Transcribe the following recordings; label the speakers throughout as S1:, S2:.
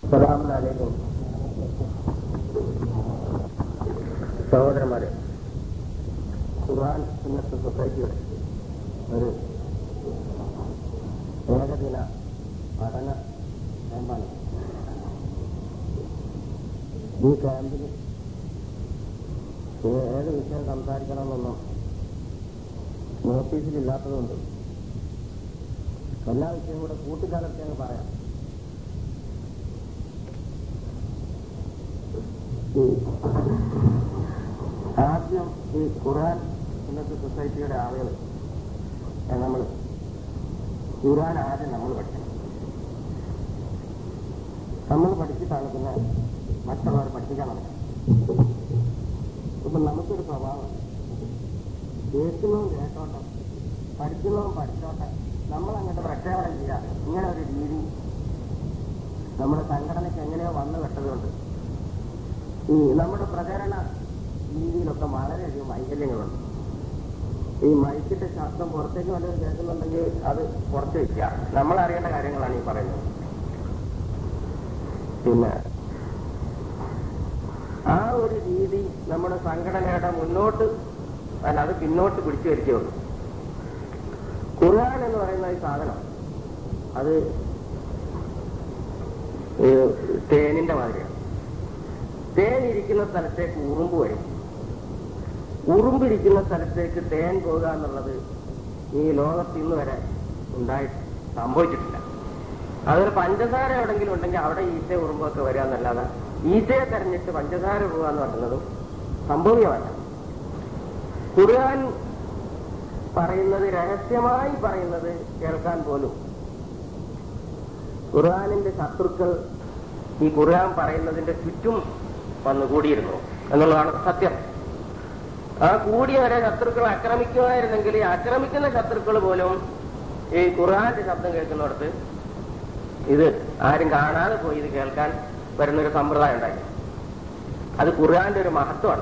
S1: സലാമലൈക്കും സഹോദരന്മാരെ ഖുർആൻ ഇന്നത്തെ സൊസൈറ്റിയുടെ ഒരു ഏകദിന പഠന ക്യാമ്പാണ് ഈ ക്യാമ്പിൽ ഏത് വിഷയം സംസാരിക്കണമെന്നൊന്നും നോട്ടീസിലില്ലാത്തതുകൊണ്ട് എല്ലാ വിഷയവും കൂടെ കൂട്ടിക്കലർത്തി അങ്ങ് പറയാം ഈ ആദ്യം ഈ ഖുർആൻ ഇന്നത്തെ സൊസൈറ്റിയുടെ ആളുകൾ നമ്മൾ ഖുർആൻ ആദ്യം നമ്മൾ പഠിക്കണം നമ്മൾ പഠിച്ചിട്ടാണ് പിന്നെ മറ്റുള്ളവർ പഠിപ്പിക്കാൻ നടക്കുന്നത് ഇപ്പൊ നമുക്കൊരു സ്വഭാവം കേൾക്കുന്നതും കേട്ടോട്ടെ പഠിക്കുന്നതും പഠിച്ചോട്ടെ നമ്മൾ അങ്ങോട്ട് പ്രക്ഷേപണം ചെയ്യാം ഇങ്ങനെ ഒരു രീതി നമ്മുടെ സംഘടനയ്ക്ക് എങ്ങനെയോ വന്നു പെട്ടതുകൊണ്ട് ഈ നമ്മുടെ പ്രചരണ രീതിയിലൊക്കെ വളരെയധികം വൈകല്യങ്ങളുണ്ട് ഈ മൈക്കിന്റെ ശബ്ദം പുറത്തേക്ക് വല്ലതും കേൾക്കുന്നുണ്ടെങ്കിൽ അത് പുറത്ത് വയ്ക്കുക നമ്മൾ അറിയേണ്ട കാര്യങ്ങളാണ് ഈ പറയുന്നത് പിന്നെ ആ ഒരു രീതി നമ്മുടെ സംഘടനയുടെ മുന്നോട്ട് അല്ല അത് പിന്നോട്ട് പിടിച്ചു വലിക്കുള്ളൂ ഖുർആൻ എന്ന് പറയുന്ന ഈ സാധനം അത് ഈ തേനിന്റെ മാതിരിയാണ് തേൻ ഇരിക്കുന്ന സ്ഥലത്തേക്ക് ഉറുമ്പ് വരും ഉറുമ്പിരിക്കുന്ന സ്ഥലത്തേക്ക് തേൻ പോകുക എന്നുള്ളത് ഈ ലോകത്ത് ഇന്ന് വരെ ഉണ്ടായി സംഭവിച്ചിട്ടില്ല അതൊരു പഞ്ചസാര എവിടെങ്കിലും ഉണ്ടെങ്കിൽ അവിടെ ഈറ്റ ഉറുമ്പൊക്കെ വരിക എന്നല്ലാതെ ഈറ്റയെ തെരഞ്ഞിട്ട് പഞ്ചസാര പോകുക എന്ന് പറയുന്നതും സംഭവ്യമല്ല ഖുർആൻ പറയുന്നത് രഹസ്യമായി പറയുന്നത് കേൾക്കാൻ പോലും ഖുർആാനിന്റെ ശത്രുക്കൾ ഈ ഖുർആൻ പറയുന്നതിന്റെ ചുറ്റും വന്നു കൂടിയിരുന്നു എന്നുള്ളതാണ് സത്യം ആ കൂടിയവരെ ശത്രുക്കൾ ആക്രമിക്കുമായിരുന്നെങ്കിൽ ഈ ആക്രമിക്കുന്ന ശത്രുക്കൾ പോലും ഈ ഖുർആന്റെ ശബ്ദം കേൾക്കുന്നിടത്ത് ഇത് ആരും കാണാതെ പോയി ഇത് കേൾക്കാൻ വരുന്നൊരു സമ്പ്രദായം ഉണ്ടായി അത് ഖുർആന്റെ ഒരു മഹത്വമാണ്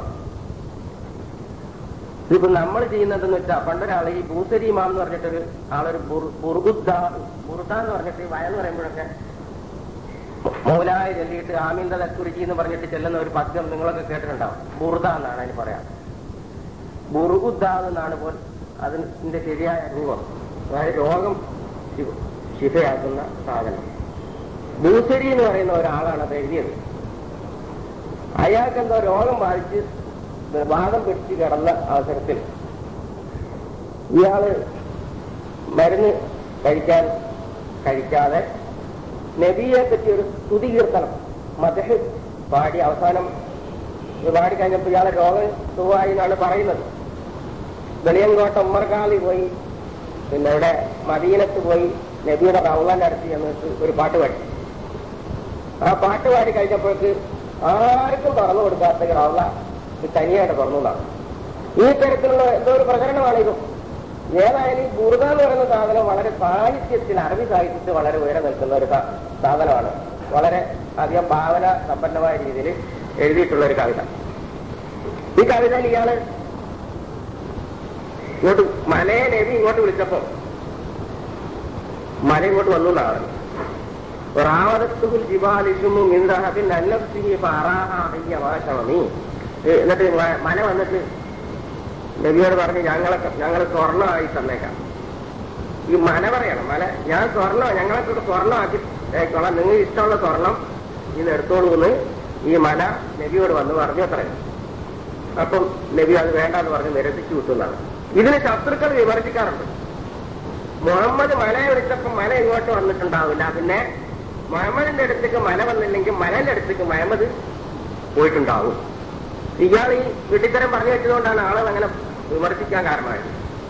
S1: ഇതിപ്പോ നമ്മൾ ചെയ്യുന്നതെന്ന് വെച്ചാൽ പണ്ടൊരാൾ ഈ ഭൂസരി ഇമാം എന്ന് പറഞ്ഞിട്ടൊരു ആളൊരു ബുർഗുദ്ദ ബുർദ എന്ന് പറഞ്ഞിട്ട് ഈ വയന്ന് പറയുമ്പോഴൊക്കെ മൗലായ ചൊല്ലിയിട്ട് ആമീന്ത തക്കുരുചി എന്ന് പറഞ്ഞിട്ട് ചെല്ലുന്ന ഒരു പദ്യം നിങ്ങളൊക്കെ കേട്ടിട്ടുണ്ടാവും ബുർദ എന്നാണ് അതിന് പറയാം ബുർഗുദ്ദ എന്നാണ് പോൽ അതിന്റെ ശരിയായ രൂപം അതായത് രോഗം ശി- ശിഫയാക്കുന്ന സാധനം ഭൂസരി എന്ന് പറയുന്ന ഒരാളാണ് അത് എഴുതിയത് അയാൾക്ക് എന്തോ രോഗം ബാധിച്ച് വാദം പിടിച്ച് കിടന്ന അവസരത്തിൽ ഇയാള് മരുന്ന് കഴിക്കാൻ കഴിക്കാതെ നബിയെ പറ്റി ഒരു സ്തുതി കീർത്തനം മദഹ് പാടി അവസാനം ഇത് പാടി കഴിഞ്ഞപ്പോൾ ഇയാളെ രോഗം സുഖമായി എന്നാണ് പറയുന്നത് വെളിയങ്കോട്ട ഉമ്മർകാളി പോയി പിന്നെ ഇവിടെ മദീനത്ത് പോയി നബിയുടെ റൗളന്റെ അടുത്ത് ചെന്നിട്ട് ഒരു പാട്ട് പാടി ആ പാട്ട് പാടി കഴിഞ്ഞപ്പോഴേക്ക് ആർക്കും തുറന്നു കൊടുക്കാത്ത റൗള തനിയായിട്ട് തുറന്നതാണ് ഈ തരത്തിലുള്ള എന്തോ ഒരു പ്രചരണമാണ് ഇതും ഏതായാലും ഈ ഗുരുത എന്ന് പറയുന്ന സാധനം വളരെ സാഹിത്യത്തിൽ അറബി സാഹിത്യത്തിൽ വളരെ ഉയരം നിൽക്കുന്ന ഒരു സാ- സാധനമാണ് വളരെ അധികം ഭാവന സമ്പന്നമായ രീതിയിൽ എഴുതിയിട്ടുള്ള ഒരു കവിത ഈ കവിതയിൽ ഇയാള് ഇങ്ങോട്ട് മലയെ നബി ഇങ്ങോട്ട് വിളിച്ചപ്പോ മല ഇങ്ങോട്ട് വന്നു എന്നാണ് റാവതത്തുൽ ജിബാലിസുമു മിൻദഹബിൻ അന്നഫ്സിഹി ഫറാഹ ഹയ്യ വാശമി എന്നിട്ട് മ- മല വന്നിട്ട് നബിയോട് പറഞ്ഞ് ഞങ്ങളെ ഞങ്ങൾ സ്വർണ്ണമായി തന്നേക്കാം ഈ മല പറയണം മല ഞാൻ സ്വർണ്ണം ഞങ്ങളെ കൂടെ സ്വർണ്ണമാക്കി തേക്കോളാം നിങ്ങൾ ഇഷ്ടമുള്ള സ്വർണം ഇത് എടുത്തോളൂ എന്ന് ഈ മല നബിയോട് വന്ന് പറഞ്ഞു അത്രയും അപ്പം നബി അത് വേണ്ടെന്ന് പറഞ്ഞ് നിരസിച്ചു വിട്ടുന്നതാണ് ഇതിന് ശത്രുക്കൾ വിമർശിക്കാറുണ്ട് മുഹമ്മദ് മലയെ വിളിച്ചപ്പോൾ മല ഇങ്ങോട്ട് വന്നിട്ടുണ്ടാവില്ല പിന്നെ മുഹമ്മദിന്റെ അടുത്തേക്ക് മല വന്നില്ലെങ്കിൽ മലന്റെ അടുത്തേക്ക് മുഹമ്മദ് പോയിട്ടുണ്ടാവും ഇയാൾ ഈ വിട്ടിത്തരം പറഞ്ഞു വെച്ചതുകൊണ്ടാണ് ആളുകൾ അങ്ങനെ വിമർശിക്കാൻ കാരണമായത്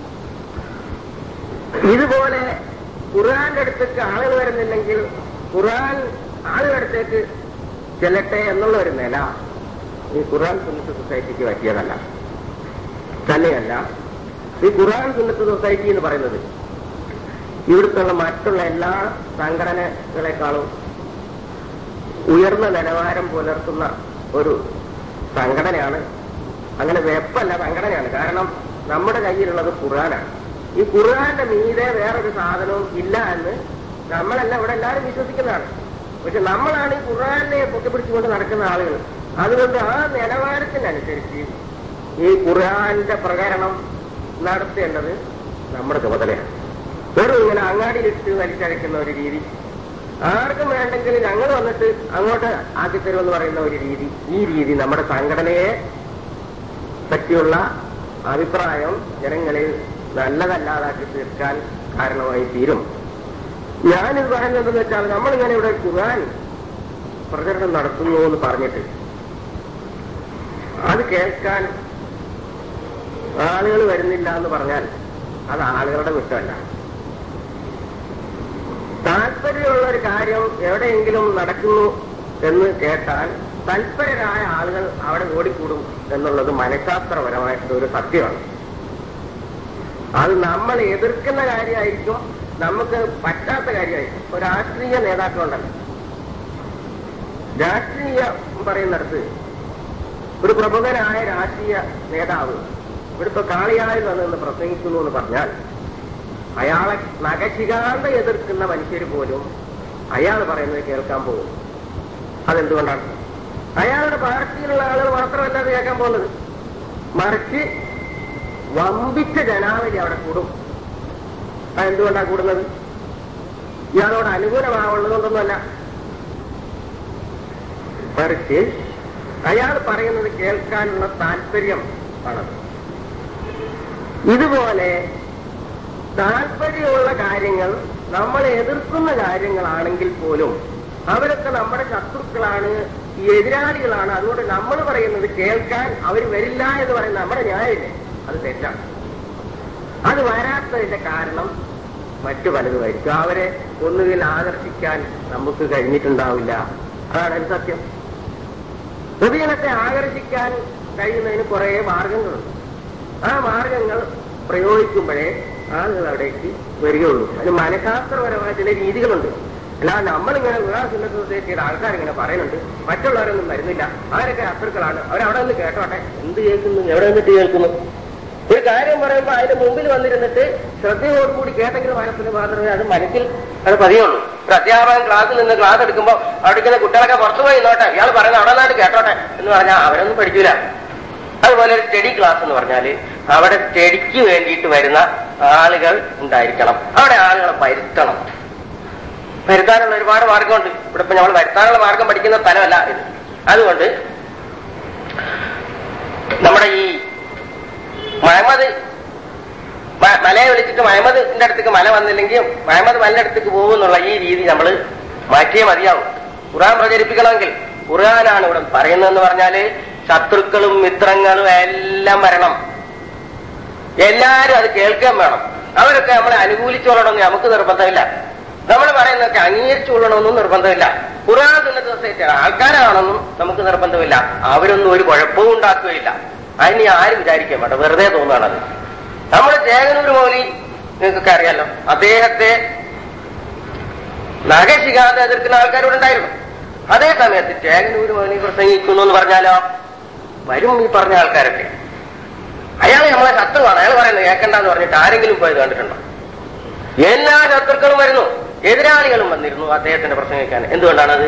S1: ഇതുപോലെ ഖുർആന്റെ അടുത്തേക്ക് ആളുകൾ വരുന്നില്ലെങ്കിൽ ഖുർആൻ ആളുകളുടെ അടുത്തേക്ക് ചെല്ലട്ടെ എന്നുള്ള ഒരു നില ഈ ഖുർആൻ സുന്നത്ത് സൊസൈറ്റിക്ക് പറ്റിയതല്ല തന്നെയല്ല ഈ ഖുർആൻ സുന്നത്ത് സൊസൈറ്റി എന്ന് പറയുന്നത് ഇവിടുത്തുള്ള മറ്റുള്ള എല്ലാ സംഘടനകളെക്കാളും ഉയർന്ന നിലവാരം പുലർത്തുന്ന ഒരു സംഘടനയാണ് അങ്ങനെ വെപ്പല്ല സംഘടനയാണ് കാരണം നമ്മുടെ കയ്യിലുള്ളത് ഖുർആനാണ് ഈ ഖുർആന്റെ മീതെ വേറൊരു സാധനവും ഇല്ല എന്ന് നമ്മളെല്ലാം ഇവിടെ എല്ലാവരും വിശ്വസിക്കുന്നതാണ് പക്ഷെ നമ്മളാണ് ഈ ഖുർആാനെ പൊട്ടിപ്പിടിച്ചുകൊണ്ട് നടക്കുന്ന ആളുകൾ അതുകൊണ്ട് ആ നിലവാരത്തിനനുസരിച്ച് ഈ ഖുർആാന്റെ പ്രകരണം നടത്തേണ്ടത് നമ്മുടെ ചുമതലയാണ് വെറും ഇങ്ങനെ അങ്ങാടിയിലിട്ട് വലിച്ചഴക്കുന്ന ഒരു രീതി ആർക്കും വേണ്ടെങ്കിൽ ഞങ്ങൾ വന്നിട്ട് അങ്ങോട്ട് ആക്കിത്തരുമെന്ന് പറയുന്ന ഒരു രീതി ഈ രീതി നമ്മുടെ സംഘടനയെ പറ്റിയുള്ള അഭിപ്രായം ജനങ്ങളിൽ നല്ലതല്ലാതാക്കി തീർക്കാൻ കാരണമായി തീരും ഞാനിത് പറയുന്നതെന്ന് വെച്ചാൽ നമ്മളിങ്ങനെ ഇവിടെ ഖുർആൻ പ്രചരണം നടത്തുന്നു എന്ന് പറഞ്ഞിട്ട് അത് കേൾക്കാൻ ആളുകൾ വരുന്നില്ല എന്ന് പറഞ്ഞാൽ അത് ആളുകളുടെ കുറ്റമല്ല താല്പര്യമുള്ള ഒരു കാര്യം എവിടെയെങ്കിലും നടക്കുന്നു എന്ന് കേട്ടാൽ തൽപരരായ ആളുകൾ അവിടെ ഓടിക്കൂടും എന്നുള്ളത് മനഃശാസ്ത്രപരമായിട്ടുള്ള ഒരു സത്യമാണ് അത് നമ്മൾ എതിർക്കുന്ന കാര്യമായിരിക്കും നമുക്ക് പറ്റാത്ത കാര്യമായിരിക്കും ഇപ്പൊ രാഷ്ട്രീയ നേതാക്കളുണ്ടല്ലോ രാഷ്ട്രീയം പറയുന്നിടത്ത് ഒരു പ്രമുഖനായ രാഷ്ട്രീയ നേതാവ് ഇവിടുത്തെ കാളിയായിൽ വന്ന് പ്രസംഗിക്കുന്നു എന്ന് പറഞ്ഞാൽ അയാളെ നഖശികാന്ത എതിർക്കുന്ന മനുഷ്യർ പോലും അയാൾ പറയുന്നത് കേൾക്കാൻ പോകും അതെന്തുകൊണ്ടാണ് അയാളുടെ പാർട്ടിയിലുള്ള ആളുകൾ മാത്രമല്ല അത് കേൾക്കാൻ പോകുന്നത് മറിച്ച് വമ്പിച്ച ജനാവലി അവിടെ കൂടും അതെന്തുകൊണ്ടാണ് കൂടുന്നത് ഇയാളോട് അനുകൂലമാവുള്ളതുകൊണ്ടൊന്നുമല്ല മറിച്ച് അയാൾ പറയുന്നത് കേൾക്കാനുള്ള താല്പര്യം ആണ് ഇതുപോലെ താല്പര്യമുള്ള കാര്യങ്ങൾ നമ്മളെ എതിർക്കുന്ന കാര്യങ്ങളാണെങ്കിൽ പോലും അവരൊക്കെ നമ്മുടെ ശത്രുക്കളാണ് ഈ എതിരാളികളാണ് അതുകൊണ്ട് നമ്മൾ പറയുന്നത് കേൾക്കാൻ അവർ വരില്ല എന്ന് പറയുന്ന നമ്മുടെ ന്യായമില്ലേ അത് തെറ്റാണ് അത് വരാത്തതിന്റെ കാരണം മറ്റു പലതുമായിരിക്കും അവരെ ഒന്നുകിൽ ആകർഷിക്കാൻ നമുക്ക് കഴിഞ്ഞിട്ടുണ്ടാവില്ല അതാണ് ഒരു സത്യം പൊതുജനത്തെ ആകർഷിക്കാൻ കഴിയുന്നതിന് കുറെ മാർഗങ്ങളുണ്ട് ആ മാർഗങ്ങൾ പ്രയോഗിക്കുമ്പോഴേ ആളുകൾ അവിടേക്ക് വരികയുള്ളൂ അതിന് മനഃശാസ്ത്രപരമായ ചില രീതികളുണ്ട് അല്ലാതെ നമ്മളിങ്ങനെ വിവാഹ സുന്നത്ത് സൊസൈറ്റിയുടെ ആൾക്കാരിങ്ങനെ പറയുന്നുണ്ട് മറ്റുള്ളവരൊന്നും വരുന്നില്ല അവരൊക്കെ ശത്രുക്കളാണ് അവരവിടെ നിന്ന് കേട്ടോട്ടെ എന്ത് കേൾക്കുന്നു എവിടെ നിന്നിട്ട് കേൾക്കുന്നു ഒരു കാര്യം പറയുമ്പോൾ അതിന്റെ മുമ്പിൽ വന്നിരുന്നിട്ട് ശ്രദ്ധയോടുകൂടി കേട്ടെങ്കിൽ മനസ്സിൽ മാത്രമേ അത് മനസ്സിൽ അത് പതിയുള്ളൂ ഒരു അധ്യാപകൻ ക്ലാസ്സിൽ നിന്ന് ക്ലാസ് എടുക്കുമ്പോൾ അവിടെ ഇരിക്കുന്ന കുട്ടികളൊക്കെ പുറത്തുപോയി നോട്ടെ ഇയാൾ പറയുന്നത് അവിടെ നിന്നായിട്ട് കേട്ടോട്ടെ എന്ന് പറഞ്ഞാൽ അവരൊന്നും പഠിക്കൂല അതുപോലെ ഒരു സ്റ്റഡി ക്ലാസ് എന്ന് പറഞ്ഞാൽ അവിടെ സ്റ്റഡിക്ക് വേണ്ടിയിട്ട് വരുന്ന ആളുകൾ ഉണ്ടായിരിക്കണം അവിടെ ആളുകളെ വരുത്തണം വരുത്താനുള്ള ഒരുപാട് മാർഗമുണ്ട് ഇവിടെ ഇപ്പൊ നമ്മൾ വരുത്താനുള്ള മാർഗം പഠിക്കുന്ന സ്ഥലമല്ല ഇത് അതുകൊണ്ട് നമ്മുടെ ഈ മഹമ്മദ് മ- മലയെ വിളിച്ചിട്ട് മഹമ്മദിന്റെ അടുത്തേക്ക് മല വന്നില്ലെങ്കിൽ മഹമ്മദ് മലിന്റെ അടുത്തേക്ക് പോകുമെന്നുള്ള ഈ രീതി നമ്മൾ മാറ്റിയേ മതിയാവും ഖുർആൻ പ്രചരിപ്പിക്കണമെങ്കിൽ ഖുർആനാണ് ഇവിടെ പറയുന്നതെന്ന് പറഞ്ഞാല് ശത്രുക്കളും മിത്രങ്ങളും എല്ലാം വരണം എല്ലാരും അത് കേൾക്കാൻ വേണം അവരൊക്കെ നമ്മളെ അനുകൂലിച്ചോളണമെന്ന് നമുക്ക് നിർബന്ധമില്ല നമ്മൾ പറയുന്നതൊക്കെ അംഗീകരിച്ചുകൊള്ളണമെന്നും നിർബന്ധമില്ല ഖുർആൻ സുന്നത്ത് സൊസൈറ്റിയുടെ ആൾക്കാരാണെന്നും നമുക്ക് നിർബന്ധമില്ല അവരൊന്നും ഒരു കുഴപ്പവും ഉണ്ടാക്കുകയില്ല അതിന് ആരും വിചാരിക്കാൻ വേണ്ട വെറുതെ തോന്നുകയാണത് നമ്മൾ ചേകനൂർ മൗലി നിങ്ങൾക്കൊക്കെ അറിയാലോ അദ്ദേഹത്തെ നഖശികാതെ എതിർക്കുന്ന ആൾക്കാരോട് ഉണ്ടായിരുന്നു അതേ സമയത്ത് ചേകനൂർ മൗലി പ്രസംഗിക്കുന്നു എന്ന് പറഞ്ഞാലോ വരും ഈ പറഞ്ഞ ആൾക്കാരൊക്കെ അയാൾ നമ്മളെ ശത്രുവാണ് അയാൾ പറയുന്നത് കേൾക്കണ്ടെന്ന് പറഞ്ഞിട്ട് ആരെങ്കിലും പോയത് കണ്ടിട്ടുണ്ടോ എല്ലാ ശത്രുക്കളും വരുന്നു എതിരാളികളും വന്നിരുന്നു അദ്ദേഹത്തിന്റെ പ്രസംഗിക്കാൻ എന്തുകൊണ്ടാണത്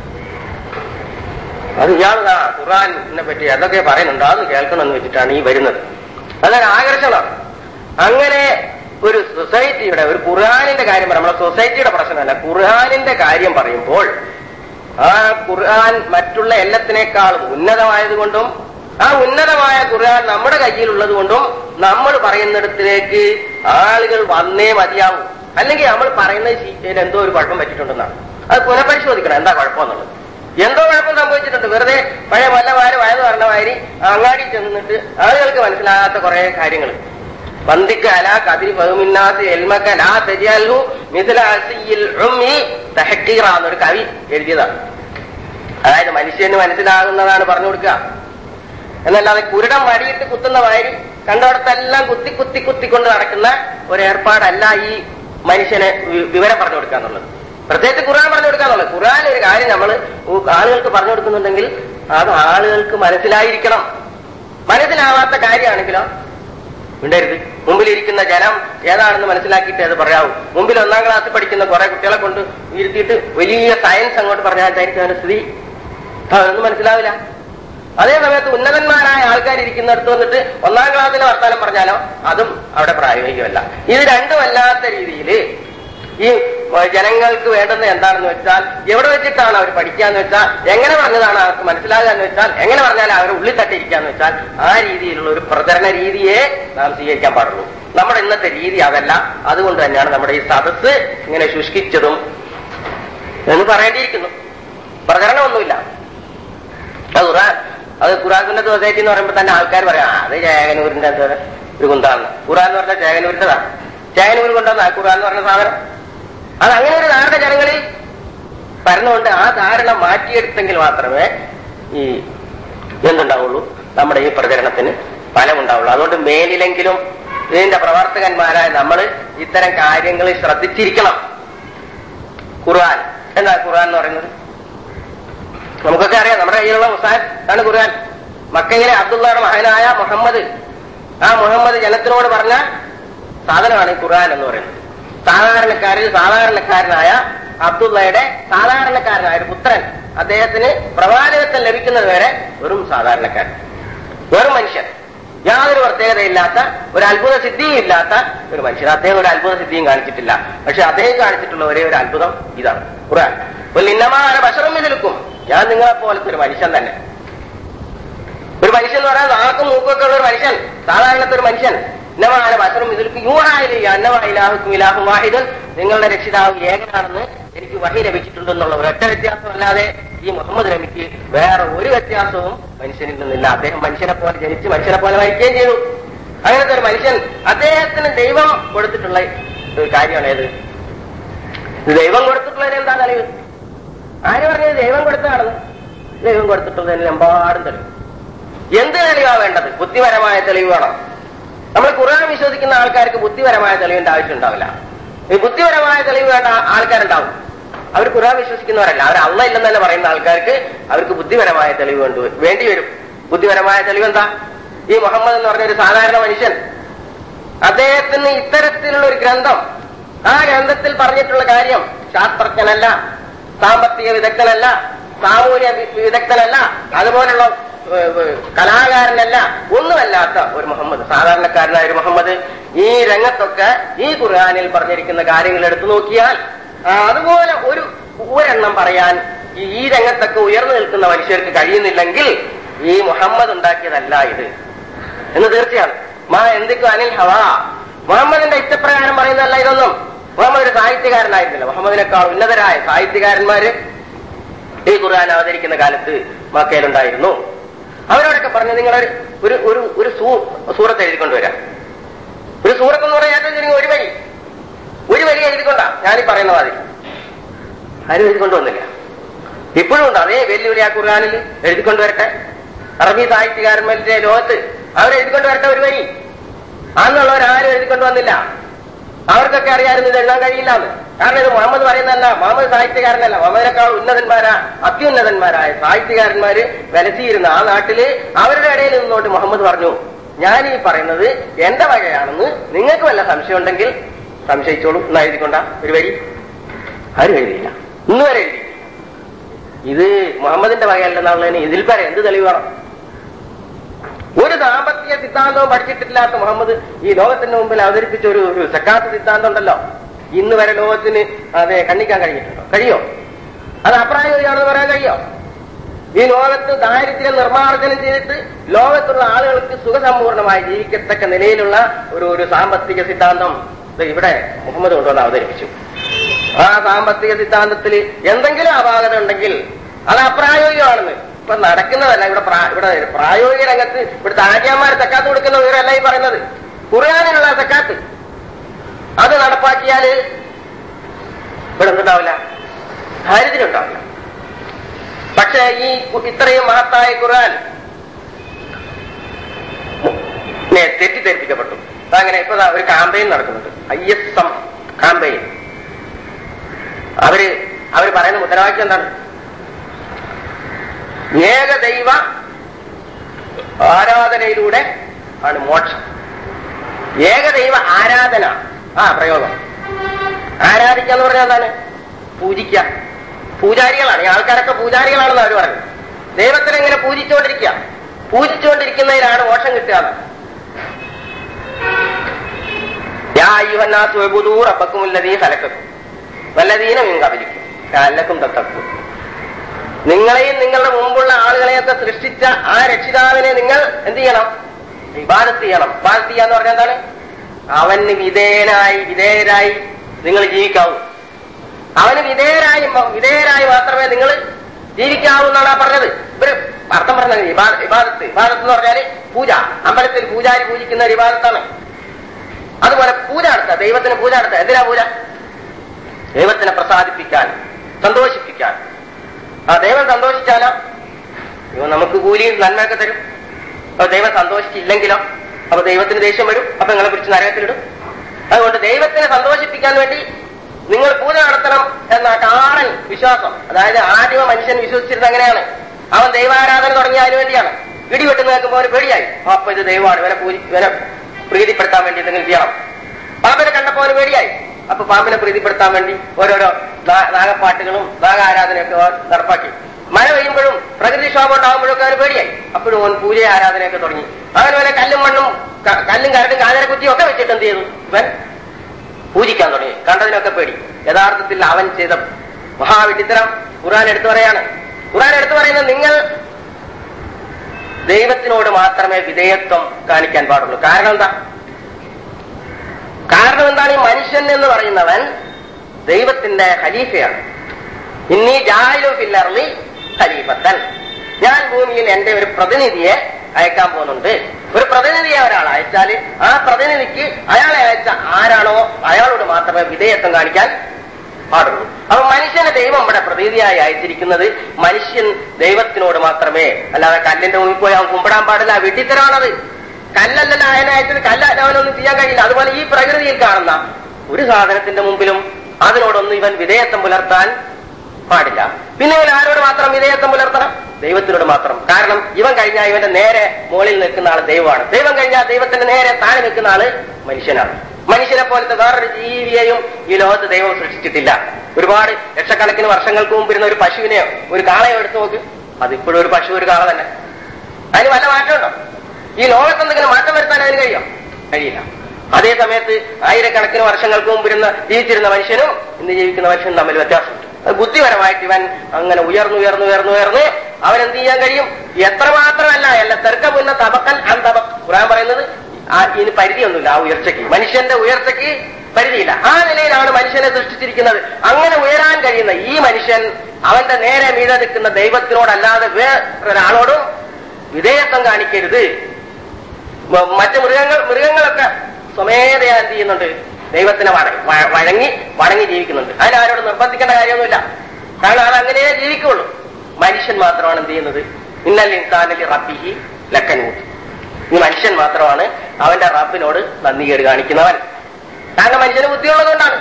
S1: അത് ഇയാൾ ആ ഖുറാനെ പറ്റി അതൊക്കെ പറയുന്നുണ്ട് അതൊന്ന് കേൾക്കണമെന്ന് വെച്ചിട്ടാണ് ഈ വരുന്നത് അതൊരു ആകർഷണം അങ്ങനെ ഒരു സൊസൈറ്റിയുടെ ഒരു ഖുർആാനിന്റെ കാര്യം പറയാം നമ്മുടെ സൊസൈറ്റിയുടെ പ്രശ്നമല്ല ഖുർആാനിന്റെ കാര്യം പറയുമ്പോൾ ആ ഖുർആൻ മറ്റുള്ള എല്ലാത്തിനേക്കാളും ഉന്നതമായതുകൊണ്ടും ആ ഉന്നതമായ ഖുർആൻ നമ്മുടെ കയ്യിലുള്ളത് കൊണ്ടും നമ്മൾ പറയുന്നിടത്തിലേക്ക് ആളുകൾ വന്നേ മതിയാവും അല്ലെങ്കിൽ നമ്മൾ പറയുന്ന ശീലയിൽ എന്തോ ഒരു കുഴപ്പം പറ്റിയിട്ടുണ്ടെന്നാണ് അത് പുനഃപരിശോധിക്കണം എന്താ കുഴപ്പമെന്നുള്ളത് എന്തോ കുഴപ്പം സംഭവിച്ചിട്ടുണ്ട് വെറുതെ പഴയ വല്ലമാര് വയന്ന് പറഞ്ഞ മാതിരി അങ്ങാടി ചെന്നിട്ട് ആളുകൾക്ക് മനസ്സിലാകാത്ത കുറെ കാര്യങ്ങൾ പന്തിക്ക് അല കതിരി ഫഹുമിന്നാസ് എൽമക്ക ലാ തെരിയാലു മിഥുല അസിയിൽ ഉമ്മി തഹക്കീറ എന്നൊരു കവി എഴുതിയതാണ് അതായത് മനുഷ്യന് മനസ്സിലാകുന്നതാണ് പറഞ്ഞു കൊടുക്കുക എന്നല്ലാതെ കുരുടം വടിയിട്ട് കുത്തുന്ന മാതിരി കണ്ടവിടത്തെല്ലാം കുത്തി കുത്തി കുത്തിക്കൊണ്ട് നടക്കുന്ന ഒരു ഏർപ്പാടല്ല ഈ മനുഷ്യനെ വി- വിവരം പറഞ്ഞു കൊടുക്കുക എന്നുള്ളത് പ്രത്യേകിച്ച് ഖുർആൻ പറഞ്ഞു കൊടുക്കുക എന്നുള്ളത് ഖുർആൻ ഒരു കാര്യം നമ്മൾ ആളുകൾക്ക് പറഞ്ഞു കൊടുക്കുന്നുണ്ടെങ്കിൽ അത് ആളുകൾക്ക് മനസ്സിലായിരിക്കണം മനസ്സിലാവാത്ത കാര്യമാണെങ്കിലോ ഉണ്ടായിരുന്നു മുമ്പിലിരിക്കുന്ന ജനം ഏതാണെന്ന് മനസ്സിലാക്കിയിട്ട് അത് പറയാവൂ മുമ്പിൽ ഒന്നാം ക്ലാസ്സിൽ പഠിക്കുന്ന കുറെ കുട്ടികളെ കൊണ്ട് ഇരുത്തിയിട്ട് വലിയ സയൻസ് അങ്ങോട്ട് പറഞ്ഞാൽ എന്തായിരിക്കും അവന്റെ സ്ഥിതി അതൊന്നും മനസ്സിലാവില്ല അതേ സമയത്ത് ഉന്നതന്മാരായ ആൾക്കാർ ഇരിക്കുന്നിടത്ത് വന്നിട്ട് ഒന്നാം ക്ലാസ്സിലെ വർത്താനം പറഞ്ഞാലോ അതും അവിടെ പ്രായോഗികമല്ല ഇത് രണ്ടുമല്ലാത്ത രീതിയിൽ ഈ ജനങ്ങൾക്ക് വേണ്ടുന്നത് എന്താണെന്ന് വെച്ചാൽ എവിടെ വെച്ചിട്ടാണ് അവർ പഠിക്കാന്ന് വെച്ചാൽ എങ്ങനെ പറഞ്ഞതാണ് അവർക്ക് മനസ്സിലാകുക എന്ന് വെച്ചാൽ എങ്ങനെ പറഞ്ഞാൽ അവർ ഉള്ളിൽ തട്ടിയിരിക്കാന്ന് വെച്ചാൽ ആ രീതിയിലുള്ള ഒരു പ്രചരണ രീതിയെ നാം സ്വീകരിക്കാൻ പാടുള്ളൂ നമ്മുടെ ഇന്നത്തെ രീതി അതല്ല അതുകൊണ്ട് തന്നെയാണ് നമ്മുടെ ഈ സദസ്സ് ഇങ്ങനെ ശുഷ്കിച്ചതും എന്ന് പറയേണ്ടിയിരിക്കുന്നു പ്രചരണമൊന്നുമില്ല അത് ഖുറാൻ അത് ഖുറാൻ സുന്നത്ത് സൊസൈറ്റി എന്ന് പറയുമ്പോൾ തന്നെ ആൾക്കാർ പറയാം "ആ, അത് ചേകനൂരിന്റെ എന്തോ ഒരു കുന്താന്ന് ഖുറാൻ എന്ന് പറഞ്ഞാൽ ചേകനൂരിന്റെതാണ് ചേകനൂർ കൊണ്ടുവന്ന ഖുറാൻ എന്ന് പറഞ്ഞ സാധനം അത് അങ്ങനെ ഒരു ധാരണ ജനങ്ങളിൽ പരന്നുകൊണ്ട് ആ ധാരണ മാറ്റിയെടുത്തെങ്കിൽ മാത്രമേ ഈ എന്തുണ്ടാവുള്ളൂ നമ്മുടെ ഈ പ്രചരണത്തിന് ഫലമുണ്ടാവുള്ളൂ അതുകൊണ്ട് മേലിലെങ്കിലും ഇതിന്റെ പ്രവർത്തകന്മാരായ നമ്മൾ ഇത്തരം കാര്യങ്ങൾ ശ്രദ്ധിച്ചിരിക്കണം ഖുർആൻ എന്താ ഖുർആൻ എന്ന് പറയുന്നത് നമുക്കൊക്കെ അറിയാം നമ്മുടെ കയ്യിലുള്ള മുസാൻ ആണ് ഖുർആൻ മക്കയിലെ അബ്ദുള്ളയുടെ മകനായ മുഹമ്മദ് ആ മുഹമ്മദ് ജനത്തിനോട് പറഞ്ഞ സാധനമാണ് ഈ ഖുർആൻ എന്ന് പറയുന്നത് സാധാരണക്കാരിൽ സാധാരണക്കാരനായ അബ്ദുള്ളയുടെ സാധാരണക്കാരനായ ഒരു പുത്രൻ അദ്ദേഹത്തിന് പ്രവാചകത്വം ലഭിക്കുന്നത് വരെ വെറും സാധാരണക്കാരൻ വെറും മനുഷ്യൻ യാതൊരു പ്രത്യേകതയില്ലാത്ത ഒരു അത്ഭുത സിദ്ധിയും ഇല്ലാത്ത ഒരു മനുഷ്യൻ അദ്ദേഹം ഒരു അത്ഭുത സിദ്ധിയും കാണിച്ചിട്ടില്ല പക്ഷെ അദ്ദേഹം കാണിച്ചിട്ടുള്ള ഒരേ ഒരു അത്ഭുതം ഇതാണ് ഖുർആൻ ഒരു നിന്നമാന ഭക്ഷണം ഇതിൽക്കും ഞാൻ നിങ്ങളെ പോലത്തെ ഒരു മനുഷ്യൻ തന്നെ ഒരു മനുഷ്യൻ എന്ന് പറയാൻ നാക്കും മൂക്കൊക്കെ ഉള്ള ഒരു മനുഷ്യൻ സാധാരണത്തെ ഒരു മനുഷ്യൻ ഇന്നമാന ഭക്ഷണം ഇതിൽക്കും യൂഹായില്ല അന്നമായിലാഹുക്കും ഇലാഹും വാഹിദൻ നിങ്ങളുടെ രക്ഷിതാവ് ഏകനാണെന്ന് എനിക്ക് വഹി ലഭിച്ചിട്ടുണ്ടെന്നുള്ള ഒരൊറ്റ വ്യത്യാസമല്ലാതെ ഈ മുഹമ്മദ് നബിക്ക് വേറെ ഒരു വ്യത്യാസവും മനുഷ്യനിൽ നിന്നില്ല അദ്ദേഹം മനുഷ്യനെ പോലെ ജനിച്ച് മനുഷ്യനെ പോലെ മരിക്കുകയും ചെയ്തു അങ്ങനത്തെ ഒരു മനുഷ്യൻ അദ്ദേഹത്തിന് ദൈവം കൊടുത്തിട്ടുള്ള ഒരു കാര്യമാണ് ഏത് ഇത് ദൈവം കൊടുത്തിട്ടുള്ളതിന് എന്താ തെളിവ് ആര് പറഞ്ഞത് ദൈവം കൊടുത്തതാണെന്ന് ദൈവം കൊടുത്തിട്ടുള്ളതിന് എമ്പാടും തെളിവ് എന്ത് തെളിവാ വേണ്ടത് ബുദ്ധിപരമായ തെളിവ് വേണം നമ്മൾ ഖുർആൻ വിശ്വസിക്കുന്ന ആൾക്കാർക്ക് ബുദ്ധിപരമായ തെളിവിന്റെ ആവശ്യം ഉണ്ടാവില്ല ഈ ബുദ്ധിപരമായ തെളിവ് വേണ്ട ആൾക്കാരുണ്ടാവും അവർ ഖുർആൻ വിശ്വസിക്കുന്നവരല്ല അവർ അള്ള ഇല്ലെന്ന് തന്നെ പറയുന്ന ആൾക്കാർക്ക് അവർക്ക് ബുദ്ധിപരമായ തെളിവ് വേണ്ടി വേണ്ടി വരും ബുദ്ധിപരമായ തെളിവ് എന്താ ഈ മുഹമ്മദ് എന്ന് പറഞ്ഞ ഒരു സാധാരണ മനുഷ്യൻ അദ്ദേഹത്തിന് ഇത്തരത്തിലുള്ള ഒരു ഗ്രന്ഥം ആ ഗ്രന്ഥത്തിൽ പറഞ്ഞിട്ടുള്ള കാര്യം ശാസ്ത്രജ്ഞനല്ല സാമ്പത്തിക വിദഗ്ധനല്ല സാമൂഹ്യ വി- വിദഗ്ധനല്ല അതുപോലുള്ള ഏഹ്, ഏഹ്, കലാകാരനല്ല ഒന്നുമല്ലാത്ത ഒരു മുഹമ്മദ് സാധാരണക്കാരനായ ഒരു മുഹമ്മദ് ഈ രംഗത്തൊക്കെ ഈ ഖുർആാനിൽ പറഞ്ഞിരിക്കുന്ന കാര്യങ്ങൾ എടുത്തു നോക്കിയാൽ ആ, അതുപോലെ ഒരു ഒരെണ്ണം പറയാൻ ഈ ഈ രംഗത്തൊക്കെ ഉയർന്നു നിൽക്കുന്ന മനുഷ്യർക്ക് കഴിയുന്നില്ലെങ്കിൽ ഈ മുഹമ്മദ് ഉണ്ടാക്കിയതല്ല ഇത് എന്ന് തീർച്ചയാണ് മാ എന്തിക്കും അനിൽ ഹവാ മുഹമ്മദിന്റെ ഇഷ്ടപ്രകാരം പറയുന്നതല്ല ഇതൊന്നും മുഹമ്മദ് ഒരു സാഹിത്യകാരനായിരുന്നില്ല മുഹമ്മദിനേക്കാൾ ഉന്നതരായ സാഹിത്യകാരന്മാര് ഈ ഖുർആൻ അവതരിക്കുന്ന കാലത്ത് മക്കയിലുണ്ടായിരുന്നു അവരോടൊക്കെ പറഞ്ഞു നിങ്ങളൊരു ഒരു ഒരു ഒരു സൂ- സൂറത്ത് എഴുതിക്കൊണ്ടുവരാം ഒരു സൂറത്ത് എന്ന് പറഞ്ഞാൽ ഏറ്റവും ചുരുങ്ങി ഒരു വരി ഒരു വരി എഴുതിക്കൊണ്ടാ ഞാനീ പറയുന്ന മാതിരി ആരും എഴുതിക്കൊണ്ടുവന്നില്ല ഇപ്പോഴും ഉണ്ട് അതേ വെല്ലുവിളി ആ ഖുർആാനിൽ എഴുതിക്കൊണ്ടുവരട്ടെ അറബി സാഹിത്യകാരന്മാരുടെ ലോകത്ത് അവരെഴുതിക്കൊണ്ട് വരട്ടെ ഒരു വരി അന്നുള്ളവരാരും എഴുതിക്കൊണ്ട് വന്നില്ല അവർക്കൊക്കെ അറിയാമായിരുന്നു ഇത് എഴുതാൻ കഴിയില്ല എന്ന് കാരണം ഇത് മുഹമ്മദ് പറയുന്നതല്ല മുഹമ്മദ് സാഹിത്യകാരനല്ല മുഹമ്മദിനേക്കാൾ ഉന്നതന്മാരാ അത്യുന്നതന്മാരായ സാഹിത്യകാരന്മാര് വിലസിയിരുന്ന ആ നാട്ടില് അവരുടെ ഇടയിൽ നിന്നുകൊണ്ട് മുഹമ്മദ് പറഞ്ഞു ഞാൻ ഈ പറയുന്നത് എന്റെ വകയാണെന്ന് നിങ്ങൾക്ക് വല്ല സംശയം ഉണ്ടെങ്കിൽ സംശയിച്ചോളൂ എന്നാ എഴുതിക്കൊണ്ട ഒരു വരി ആരും എഴുതിയില്ല ഇന്ന് വരെ എഴുതി ഇത് മുഹമ്മദിന്റെ വകയല്ലെന്നുള്ളതിന് ഇതിൽ പരം എന്ത് തെളിവ് വേണം ഒരു സാമ്പത്തിക സിദ്ധാന്തവും പഠിച്ചിട്ടില്ലാത്ത മുഹമ്മദ് ഈ ലോകത്തിന് മുമ്പിൽ അവതരിപ്പിച്ച ഒരു ഒരു സക്കാത്ത് സിദ്ധാന്തം ഉണ്ടല്ലോ ഇന്ന് വരെ ലോകത്തിന് അതെ കണ്ണിക്കാൻ കഴിഞ്ഞിട്ടുണ്ടോ കഴിയോ അത് അപ്രായോഗികമാണെന്ന് പറയാൻ കഴിയോ ഈ ലോകത്ത് ദാരിദ്ര്യം നിർമ്മാർജ്ജനം ചെയ്തിട്ട് ലോകത്തുള്ള ആളുകൾക്ക് സുഖസമ്പൂർണമായി ജീവിക്കത്തക്ക നിലയിലുള്ള ഒരു ഒരു സാമ്പത്തിക സിദ്ധാന്തം ദേ ഇവിടെ മുഹമ്മദ് കൊണ്ടുവന്ന് അവതരിപ്പിച്ചു ആ സാമ്പത്തിക സിദ്ധാന്തത്തിൽ എന്തെങ്കിലും അപാകത ഉണ്ടെങ്കിൽ അത് അപ്രായോഗികമാണെന്ന് ഇപ്പൊ നടക്കുന്നതല്ല ഇവിടെ പ്രാ- ഇവിടെ പ്രായോഗിക രംഗത്ത് ഇവിടുത്തെ ആര്യാന്മാർ സക്കാത്ത് കൊടുക്കുന്ന വിവരമല്ല ഈ പറയുന്നത് ഖുർആാനിലുള്ള സക്കാത്ത് അത് നടപ്പാക്കിയാല് ഇവിടെ എന്തുണ്ടാവില്ല ദാരിദ്ര്യം ഉണ്ടാവില്ല പക്ഷേ ഈ കു- ഇത്രയും മഹത്തായ ഖുർആൻ നെ തെറ്റിദ്ധരിപ്പിക്കപ്പെട്ടു അങ്ങനെ ഇപ്പൊ ദാ ഒരു കാമ്പയിൻ നടക്കുന്നുണ്ട് ഐ എസ് എം കാമ്പയിൻ അവര് അവര് പറയുന്ന മുദ്രാവാക്യം എന്താണ് ഏകദൈവ ആരാധനയിലൂടെ ആണ് മോക്ഷം ഏകദൈവ ആരാധന ആ പ്രയോഗം ആരാധിക്കുക എന്ന് പറഞ്ഞാൽ എന്താണ് പൂജിക്കുക പൂജാരികളാണ് ഈ ആൾക്കാരൊക്കെ പൂജാരികളാണെന്ന് അവർ പറഞ്ഞു ദൈവത്തിനെ ഇങ്ങനെ പൂജിച്ചുകൊണ്ടിരിക്കുക പൂജിച്ചുകൊണ്ടിരിക്കുന്നതിലാണ് മോക്ഷം കിട്ടുക എന്ന്. യാ അയ്യുഹന്നാസു ഉഅ്ബുദൂ റബ്ബക്കുമുല്ലദീ ഖലഖക്കും വല്ലദീന മിൻ ഖബലിക്കും ലഅല്ലക്കും തത്തഖൂൻ നിങ്ങളെയും നിങ്ങളുടെ മുമ്പുള്ള ആളുകളെയൊക്കെ സൃഷ്ടിച്ച ആ രക്ഷിതാവിനെ നിങ്ങൾ എന്ത് ചെയ്യണം ഇബാദത്ത് ചെയ്യണം ഇബാദത്ത് ചെയ്യാന്ന് പറഞ്ഞാൽ എന്താണ് അവന് വിധേയനായി വിധേയരായി നിങ്ങൾ ജീവിക്കാവൂ അവന് വിധേയരായി വിധേയരായി മാത്രമേ നിങ്ങൾ ജീവിക്കാവൂ എന്നാണ് ആ പറഞ്ഞത് ഇവര് അർത്ഥം പറഞ്ഞത് ഇബാ- ഇബാദത്ത് ഇബാദത്ത് എന്ന് പറഞ്ഞാല് പൂജ അമ്പലത്തിൽ പൂജാരി പൂജിക്കുന്ന ഒരു ഇബാദത്താണ് അതുപോലെ പൂജ നടത്തുക ദൈവത്തിന് പൂജ നടത്തുക എന്തിനാ പൂജ ദൈവത്തിനെ പ്രസാദിപ്പിക്കാൻ സന്തോഷിപ്പിക്കാൻ ആ ദൈവം സന്തോഷിച്ചാലോ ദൈവം നമുക്ക് കൂലിയും നന്മയൊക്കെ തരും അപ്പൊ ദൈവം സന്തോഷിച്ചില്ലെങ്കിലോ അപ്പൊ ദൈവത്തിന് ദേഷ്യം വരും അപ്പൊ നിങ്ങളെ പിടിച്ച് നരകത്തിലിടും അതുകൊണ്ട് ദൈവത്തിനെ സന്തോഷിപ്പിക്കാൻ വേണ്ടി നിങ്ങൾ പൂജ നടത്തണം എന്ന കാറൻ വിശ്വാസം അതായത് ആദ്യമ മനുഷ്യൻ വിശ്വസിച്ചിരുന്നത് അങ്ങനെയാണ് അവൻ ദൈവാരാധന തുടങ്ങിയ അതിനു വേണ്ടിയാണ് ഇടിവെട്ട് നിൽക്കുമ്പോൾ അവന് പേടിയായി അപ്പൊ ഇത് ദൈവമാണ് ഇവനെ പൂജി ഇവനെ പ്രീതിപ്പെടുത്താൻ വേണ്ടി എന്തെങ്കിലും ചെയ്യണം പാമ്പിനെ കണ്ടപ്പോ അവന് പേടിയായി അപ്പൊ പാമ്പിനെ പ്രീതിപ്പെടുത്താൻ വേണ്ടി ഓരോരോ നാ- നാഗപ്പാട്ടുകളും നാഗാരാധനയൊക്കെ അവൻ നടപ്പാക്കി മഴ പെയ്യുമ്പോഴും പ്രകൃതിക്ഷോഭം ഉണ്ടാകുമ്പോഴൊക്കെ അവന് പേടിയായി അപ്പോഴും അവൻ പൂജ ആരാധനയൊക്കെ തുടങ്ങി അവൻ വരെ കല്ലും മണ്ണും ക- കല്ലും കരടും കാഞ്ഞര കുത്തിയും ഒക്കെ വെച്ചിട്ട് എന്ത് ചെയ്തു ഇവൻ പൂജിക്കാൻ തുടങ്ങി കണ്ടതിനൊക്കെ പേടി യഥാർത്ഥത്തിൽ അവൻ ചെയ്ത മഹാവിഡിത്തരം ഖുർആൻ എടുത്തു പറയാണ് ഖുർആൻ എടുത്തു പറയുന്നത് നിങ്ങൾ ദൈവത്തിനോട് മാത്രമേ വിധേയത്വം കാണിക്കാൻ പാടുള്ളൂ കാരണം എന്താ കാരണം എന്താണ് ഈ മനുഷ്യൻ എന്ന് പറയുന്നവൻ ദൈവത്തിന്റെ ഖലീഫയാണ് ഇന്നീ ജാലു ഫില്ലർലി ഖലീഫത്തൻ ഞാൻ ഭൂമിയിൽ എന്റെ ഒരു പ്രതിനിധിയെ അയക്കാൻ പോകുന്നുണ്ട് ഒരു പ്രതിനിധിയെ ഒരാൾ അയച്ചാല് ആ പ്രതിനിധിക്ക് അയാളെ അയച്ച ആരാണോ അയാളോട് മാത്രമേ വിധേയത്വം കാണിക്കാൻ പാടുള്ളൂ അപ്പൊ മനുഷ്യനെ ദൈവം ഇവിടെ പ്രതിനിധിയായി അയച്ചിരിക്കുന്നത് മനുഷ്യൻ ദൈവത്തിനോട് മാത്രമേ അല്ലാതെ കല്ലിന്റെ മുമ്പിൽ പോയി അവൻ കുമ്പിടാൻ പാടില്ല വിട്ടിത്തരാണത് കല്ലല്ലല്ല അതിനെ അയച്ചത് കല്ലല്ല അവനൊന്നും ചെയ്യാൻ കഴിയില്ല അതുപോലെ ഈ പ്രകൃതിയിൽ കാണുന്ന ഒരു സാധനത്തിന്റെ മുമ്പിലും അതിനോടൊന്നും ഇവൻ വിധേയത്വം പുലർത്താൻ പാടില്ല പിന്നെ ഇവൻ ആരോട് മാത്രം വിധേയത്വം പുലർത്തണം ദൈവത്തിനോട് മാത്രം കാരണം ഇവൻ കഴിഞ്ഞാൽ ഇവന്റെ നേരെ മുകളിൽ നിൽക്കുന്ന ആള് ദൈവമാണ് ദൈവം കഴിഞ്ഞാൽ ദൈവത്തിന്റെ നേരെ താഴെ നിൽക്കുന്ന ആള് മനുഷ്യനാണ് മനുഷ്യനെ പോലത്തെ വേറൊരു ജീവിയെയും ഈ ലോകത്ത് ദൈവം സൃഷ്ടിച്ചിട്ടില്ല ഒരുപാട് ലക്ഷക്കണക്കിന് വർഷങ്ങൾക്ക് മുമ്പ് ഇരുന്ന ഒരു പശുവിനെയോ ഒരു കാളയോ എടുത്തു നോക്ക് അതിപ്പോഴും ഒരു പശു ഒരു കാള തന്നെ അതിന് വല്ല മാറ്റമുണ്ടോ ഈ ലോകത്ത് എന്തെങ്കിലും മാറ്റം വരുത്താൻ അതിന് കഴിയും കഴിയില്ല അതേ സമയത്ത് ആയിരക്കണക്കിന് വർഷങ്ങൾക്ക് മുമ്പ് ഇരുന്ന ജീവിച്ചിരുന്ന മനുഷ്യനും ഇന്ന് ജീവിക്കുന്ന മനുഷ്യനും തമ്മിൽ വ്യത്യാസമുണ്ട് അത് ബുദ്ധിപരമായിട്ട് ഇവൻ അങ്ങനെ ഉയർന്നു ഉയർന്നു ഉയർന്നു ഉയർന്ന് അവൻ എന്ത് ചെയ്യാൻ കഴിയും എത്രമാത്രമല്ല അല്ല തെർക്ക മുന്ന തബക്കൻ അൻ തബക് ഖുറാൻ പറയുന്നത് ആ ഇതിന് പരിധിയൊന്നുമില്ല ആ ഉയർച്ചയ്ക്ക് മനുഷ്യന്റെ ഉയർച്ചയ്ക്ക് പരിധിയില്ല ആ നിലയിലാണ് മനുഷ്യനെ സൃഷ്ടിച്ചിരിക്കുന്നത് അങ്ങനെ ഉയരാൻ കഴിയുന്ന ഈ മനുഷ്യൻ അവന്റെ നേരെ മീതെ നിൽക്കുന്ന ദൈവത്തിനോടല്ലാതെ വേറൊരാളോടും വിധേയത്വം കാണിക്കരുത് മ- മറ്റ് മൃഗങ്ങൾ മൃഗങ്ങളൊക്കെ സ്വമേധയാ എന്ത് ചെയ്യുന്നുണ്ട് ദൈവത്തിനെ വഴ- വ- വഴങ്ങി വണങ്ങി ജീവിക്കുന്നുണ്ട് അതിനാരോട് നിർബന്ധിക്കേണ്ട കാര്യമൊന്നുമില്ല കാരണം അത് അങ്ങനെ ജീവിക്കുള്ളൂ മനുഷ്യൻ മാത്രമാണ് എന്ത് ചെയ്യുന്നത് ഇന്നലെ ഇൻസാനലി റബ്ബിഹി ലക്കനൂത്ത് ഈ മനുഷ്യൻ മാത്രമാണ് അവന്റെ റബ്ബിനോട് നന്ദി കേട് കാണിക്കുന്നവൻ കാരണം മനുഷ്യന് ബുദ്ധിയുള്ളതുകൊണ്ടാണ്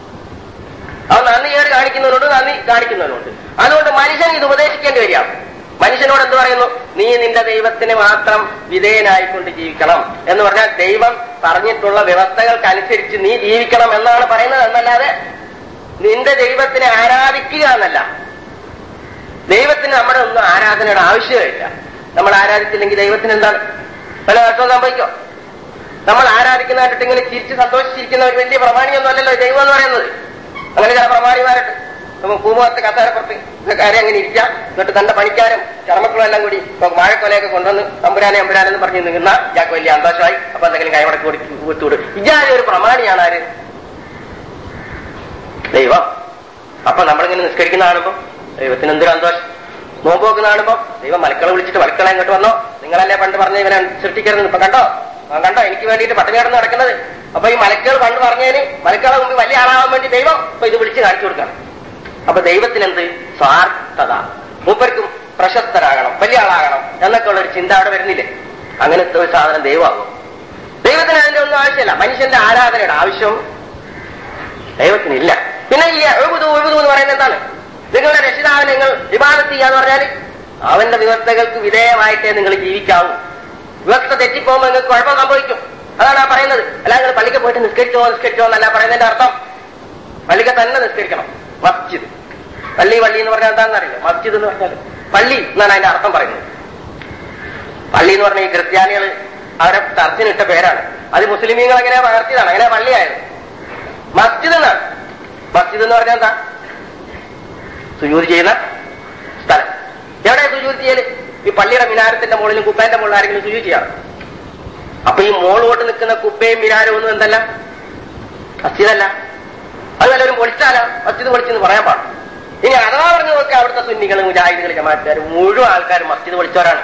S1: അവൻ നന്ദി കേട് കാണിക്കുന്നവനോട് നന്ദി കാണിക്കുന്നവനുണ്ട് അതുകൊണ്ട് മനുഷ്യൻ ഇത് ഉപദേശിക്കേണ്ടി വരിക മനുഷ്യനോട് എന്ത് പറയുന്നു നീ നിന്റെ ദൈവത്തിന് മാത്രം വിധേയനായിക്കൊണ്ട് ജീവിക്കണം എന്ന് പറഞ്ഞാൽ ദൈവം പറഞ്ഞിട്ടുള്ള വ്യവസ്ഥകൾക്കനുസരിച്ച് നീ ജീവിക്കണം എന്നാണ് പറയുന്നത് എന്നല്ലാതെ നിന്റെ ദൈവത്തിനെ ആരാധിക്കുക എന്നല്ല ദൈവത്തിന് നമ്മുടെ ഒന്നും ആരാധനയുടെ ആവശ്യമില്ല നമ്മൾ ആരാധിച്ചില്ലെങ്കിൽ ദൈവത്തിന് എന്താണ് വല്ല നഷ്ടം സംഭവിക്കോ നമ്മൾ ആരാധിക്കുന്നതായിട്ട് ഇങ്ങനെ ചിരിച്ച് സന്തോഷിച്ചിരിക്കുന്ന ഒരു വലിയ പ്രമാണിയൊന്നും അല്ലല്ലോ ഈ ദൈവം എന്ന് പറയുന്നത് അങ്ങനെ ചില പ്രമാണിമാരുണ്ട് പൂമുഖത്ത് കസേരപ്പുറത്ത് കയറി അങ്ങനെ ഇരിക്കാം എന്നിട്ട് തന്റെ പണിക്കാരും ചർമ്മക്കളും എല്ലാം കൂടി ഇപ്പൊ വാഴക്കൊലയൊക്കെ കൊണ്ടുവന്ന് തമ്പുരാനെ അമ്പുരാനെന്ന് പറഞ്ഞ് നിന്ന ഇയാൾക്ക് വലിയ സന്തോഷമായി അപ്പൊ എന്തെങ്കിലും കൈമടക്കി കൊടുക്കി വിട്ടുവിടും ഇജാതി ഒരു പ്രമാണിയാണ് ആര് ദൈവം അപ്പൊ നമ്മളിങ്ങനെ നിസ്കരിക്കുന്ന കാണുമ്പോ ദൈവത്തിന് എന്തൊരു സന്തോഷം നോമ്പ് നോക്കുന്ന കാണുമ്പോ ദൈവം മലക്കളെ വിളിച്ചിട്ട് മലക്കളെ ഇങ്ങോട്ട് വന്നോ നിങ്ങളല്ലേ പണ്ട് പറഞ്ഞ ഇവനെ സൃഷ്ടിക്കരുത് ഇപ്പൊ കണ്ടോ ആ കണ്ടോ എനിക്ക് വേണ്ടിയിട്ട് പട്ടിണി കിടന്ന് നടക്കുന്നത് അപ്പൊ ഈ മലക്കുകൾ പണ്ട് പറഞ്ഞതിന് മലക്കളെ മുമ്പ് വലിയ ആളാവാൻ വേണ്ടി ദൈവം ഇപ്പൊ ഇത് വിളിച്ച് കാണിച്ചു കൊടുക്കണം അപ്പൊ ദൈവത്തിന് എന്ത് സ്വാർത്ഥത മൂപ്പർക്കും പ്രശസ്തരാകണം വലിയ ആളാകണം എന്നൊക്കെ ഉള്ള ഒരു ചിന്ത അവിടെ വരുന്നില്ലേ അങ്ങനത്തെ ഒരു സാധനം ദൈവമാകും ദൈവത്തിന് അതിന്റെ ഒന്നും ആവശ്യമില്ല മനുഷ്യന്റെ ആരാധനയുടെ ആവശ്യം ദൈവത്തിനില്ല പിന്നെ ഈ എഴുപത് എഴുപത് എന്ന് പറയുന്നത് എന്താണ് നിങ്ങളുടെ രക്ഷിതാവിനെ നിങ്ങൾ വിവാദത്ത് ചെയ്യാന്ന് പറഞ്ഞാൽ അവന്റെ വ്യവസ്ഥകൾക്ക് വിധേയമായിട്ടേ നിങ്ങൾ ജീവിക്കാവൂ വ്യവസ്ഥ തെറ്റിപ്പോകുമ്പോൾ നിങ്ങൾക്ക് കുഴപ്പം സംഭവിക്കും അതാണ് ആ പറയുന്നത് അല്ല നിങ്ങൾ പള്ളിക്ക് പോയിട്ട് നിസ്കരിച്ചോ നിസ്കരിച്ചോ എന്നല്ല പറയുന്നതിന്റെ അർത്ഥം പള്ളിക്ക് തന്നെ നിസ്കരിക്കണം മസ്ജിദ് പള്ളി പള്ളി എന്ന് പറഞ്ഞാൽ എന്താണെന്ന് അറിയില്ല മസ്ജിദ് എന്ന് പറഞ്ഞാൽ പള്ളി എന്നാണ് അതിന്റെ അർത്ഥം പറയുന്നത് പള്ളി എന്ന് പറഞ്ഞ ഈ ക്രിസ്ത്യാനികൾ അവരെ ചർച്ചിനിട്ട പേരാണ് അത് മുസ്ലിമീങ്ങൾ എങ്ങനെ പകർത്തിയതാണ് അങ്ങനെ പള്ളിയായത് മസ്ജിദ് എന്നാണ് മസ്ജിദ് എന്ന് പറഞ്ഞാൽ എന്താ സുജൂത് ചെയ്യുന്ന സ്ഥലം എവിടെ സുജൂത് ചെയ്യല് ഈ പള്ളിയുടെ മിനാരത്തിന്റെ മുകളിലും കുപ്പേന്റെ മുകളിൽ ആരെങ്കിലും സുജൂത് ചെയ്യാറ് അപ്പൊ ഈ മോളോട്ട് നിൽക്കുന്ന കുപ്പയും മിനാരവും ഒന്നും എന്തല്ല മസ്ജിദല്ല അത് വല്ലവരും പൊളിച്ചാലോ മസ്ജിദ് പൊളിച്ചെന്ന് പറയാൻ പാടില്ല ഇനി അഥവാ പറഞ്ഞു നോക്കി അവിടുത്തെ സുന്നികളും മുജാഹിദുകൾ ജമാഅത്തുകാർ മുഴുവൻ ആൾക്കാരും മസ്ജിദ് പൊളിച്ചവരാണ്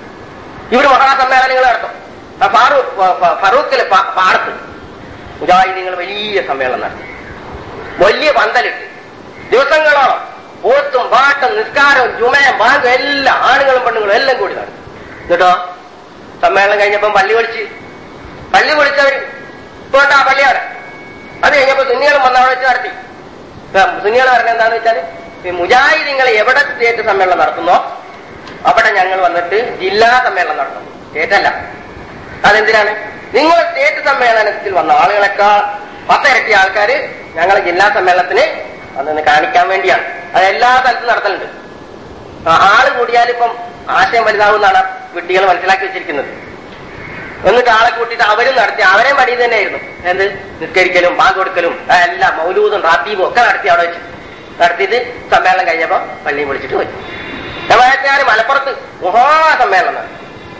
S1: ഇവർ മഹാസമ്മേളനങ്ങൾ നടത്തും ആ ഫാറൂ ഫ- ഫ- ഫറൂഖിലെ പാ- പാടത്ത് മുജാഹിദീങ്ങൾ വലിയ സമ്മേളനം നടത്തി വലിയ പന്തലിട്ട് ദിവസങ്ങളോളം പോത്തും പാട്ടും നിസ്കാരവും ചുമയും ബാങ്കും എല്ലാം ആണുങ്ങളും പെണ്ണുങ്ങളും എല്ലാം കൂടി നടത്തി എന്നിട്ടോ സമ്മേളനം കഴിഞ്ഞപ്പം പള്ളി പൊളിച്ച് പള്ളി പൊളിച്ചവർ ഇപ്പോട്ട് ആ പള്ളിയാണ് അത് കഴിഞ്ഞപ്പോ സുന്നികളും വന്ന് അവിടെ വെച്ച് നടത്തി സുന്നികൾ പറഞ്ഞ എന്താന്ന് വെച്ചാൽ ഈ മുജാഹിദീങ്ങൾ എവിടെ സ്റ്റേറ്റ് സമ്മേളനം നടത്തുന്നോ അവിടെ ഞങ്ങൾ വന്നിട്ട് ജില്ലാ സമ്മേളനം നടത്തുന്നു സ്റ്റേറ്റല്ല അതെന്തിനാണ് നിങ്ങൾ സ്റ്റേറ്റ് സമ്മേളനത്തിൽ വന്ന ആളുകളെക്കാൾ പത്തിരട്ടി ആൾക്കാര് ഞങ്ങൾ ജില്ലാ സമ്മേളനത്തിന് അതൊന്ന് കാണിക്കാൻ വേണ്ടിയാണ് അത് എല്ലാ സ്ഥലത്തും നടത്തലുണ്ട് ആ, ആള് കൂടിയാലിപ്പം ആശയം വലുതാവുമെന്നാണ് കുട്ടികൾ മനസ്സിലാക്കി വെച്ചിരിക്കുന്നത് എന്നിട്ട് ആളെ കൂട്ടിയിട്ട് അവരും നടത്തി അവരെയും പണി തന്നെയായിരുന്നു എന്ത് നിസ്കരിക്കലും ബാങ്ക് കൊടുക്കലും ആ, എല്ലാം മൗലൂദും റാത്തീബും ഒക്കെ നടത്തി അവിടെ വെച്ച് നടത്തിയിട്ട് സമ്മേളനം കഴിഞ്ഞപ്പോ പള്ളിയും വിളിച്ചിട്ട് പോയി ജമാഅത്തുകാർ മലപ്പുറത്ത് മഹാസമ്മേളനം നടത്തി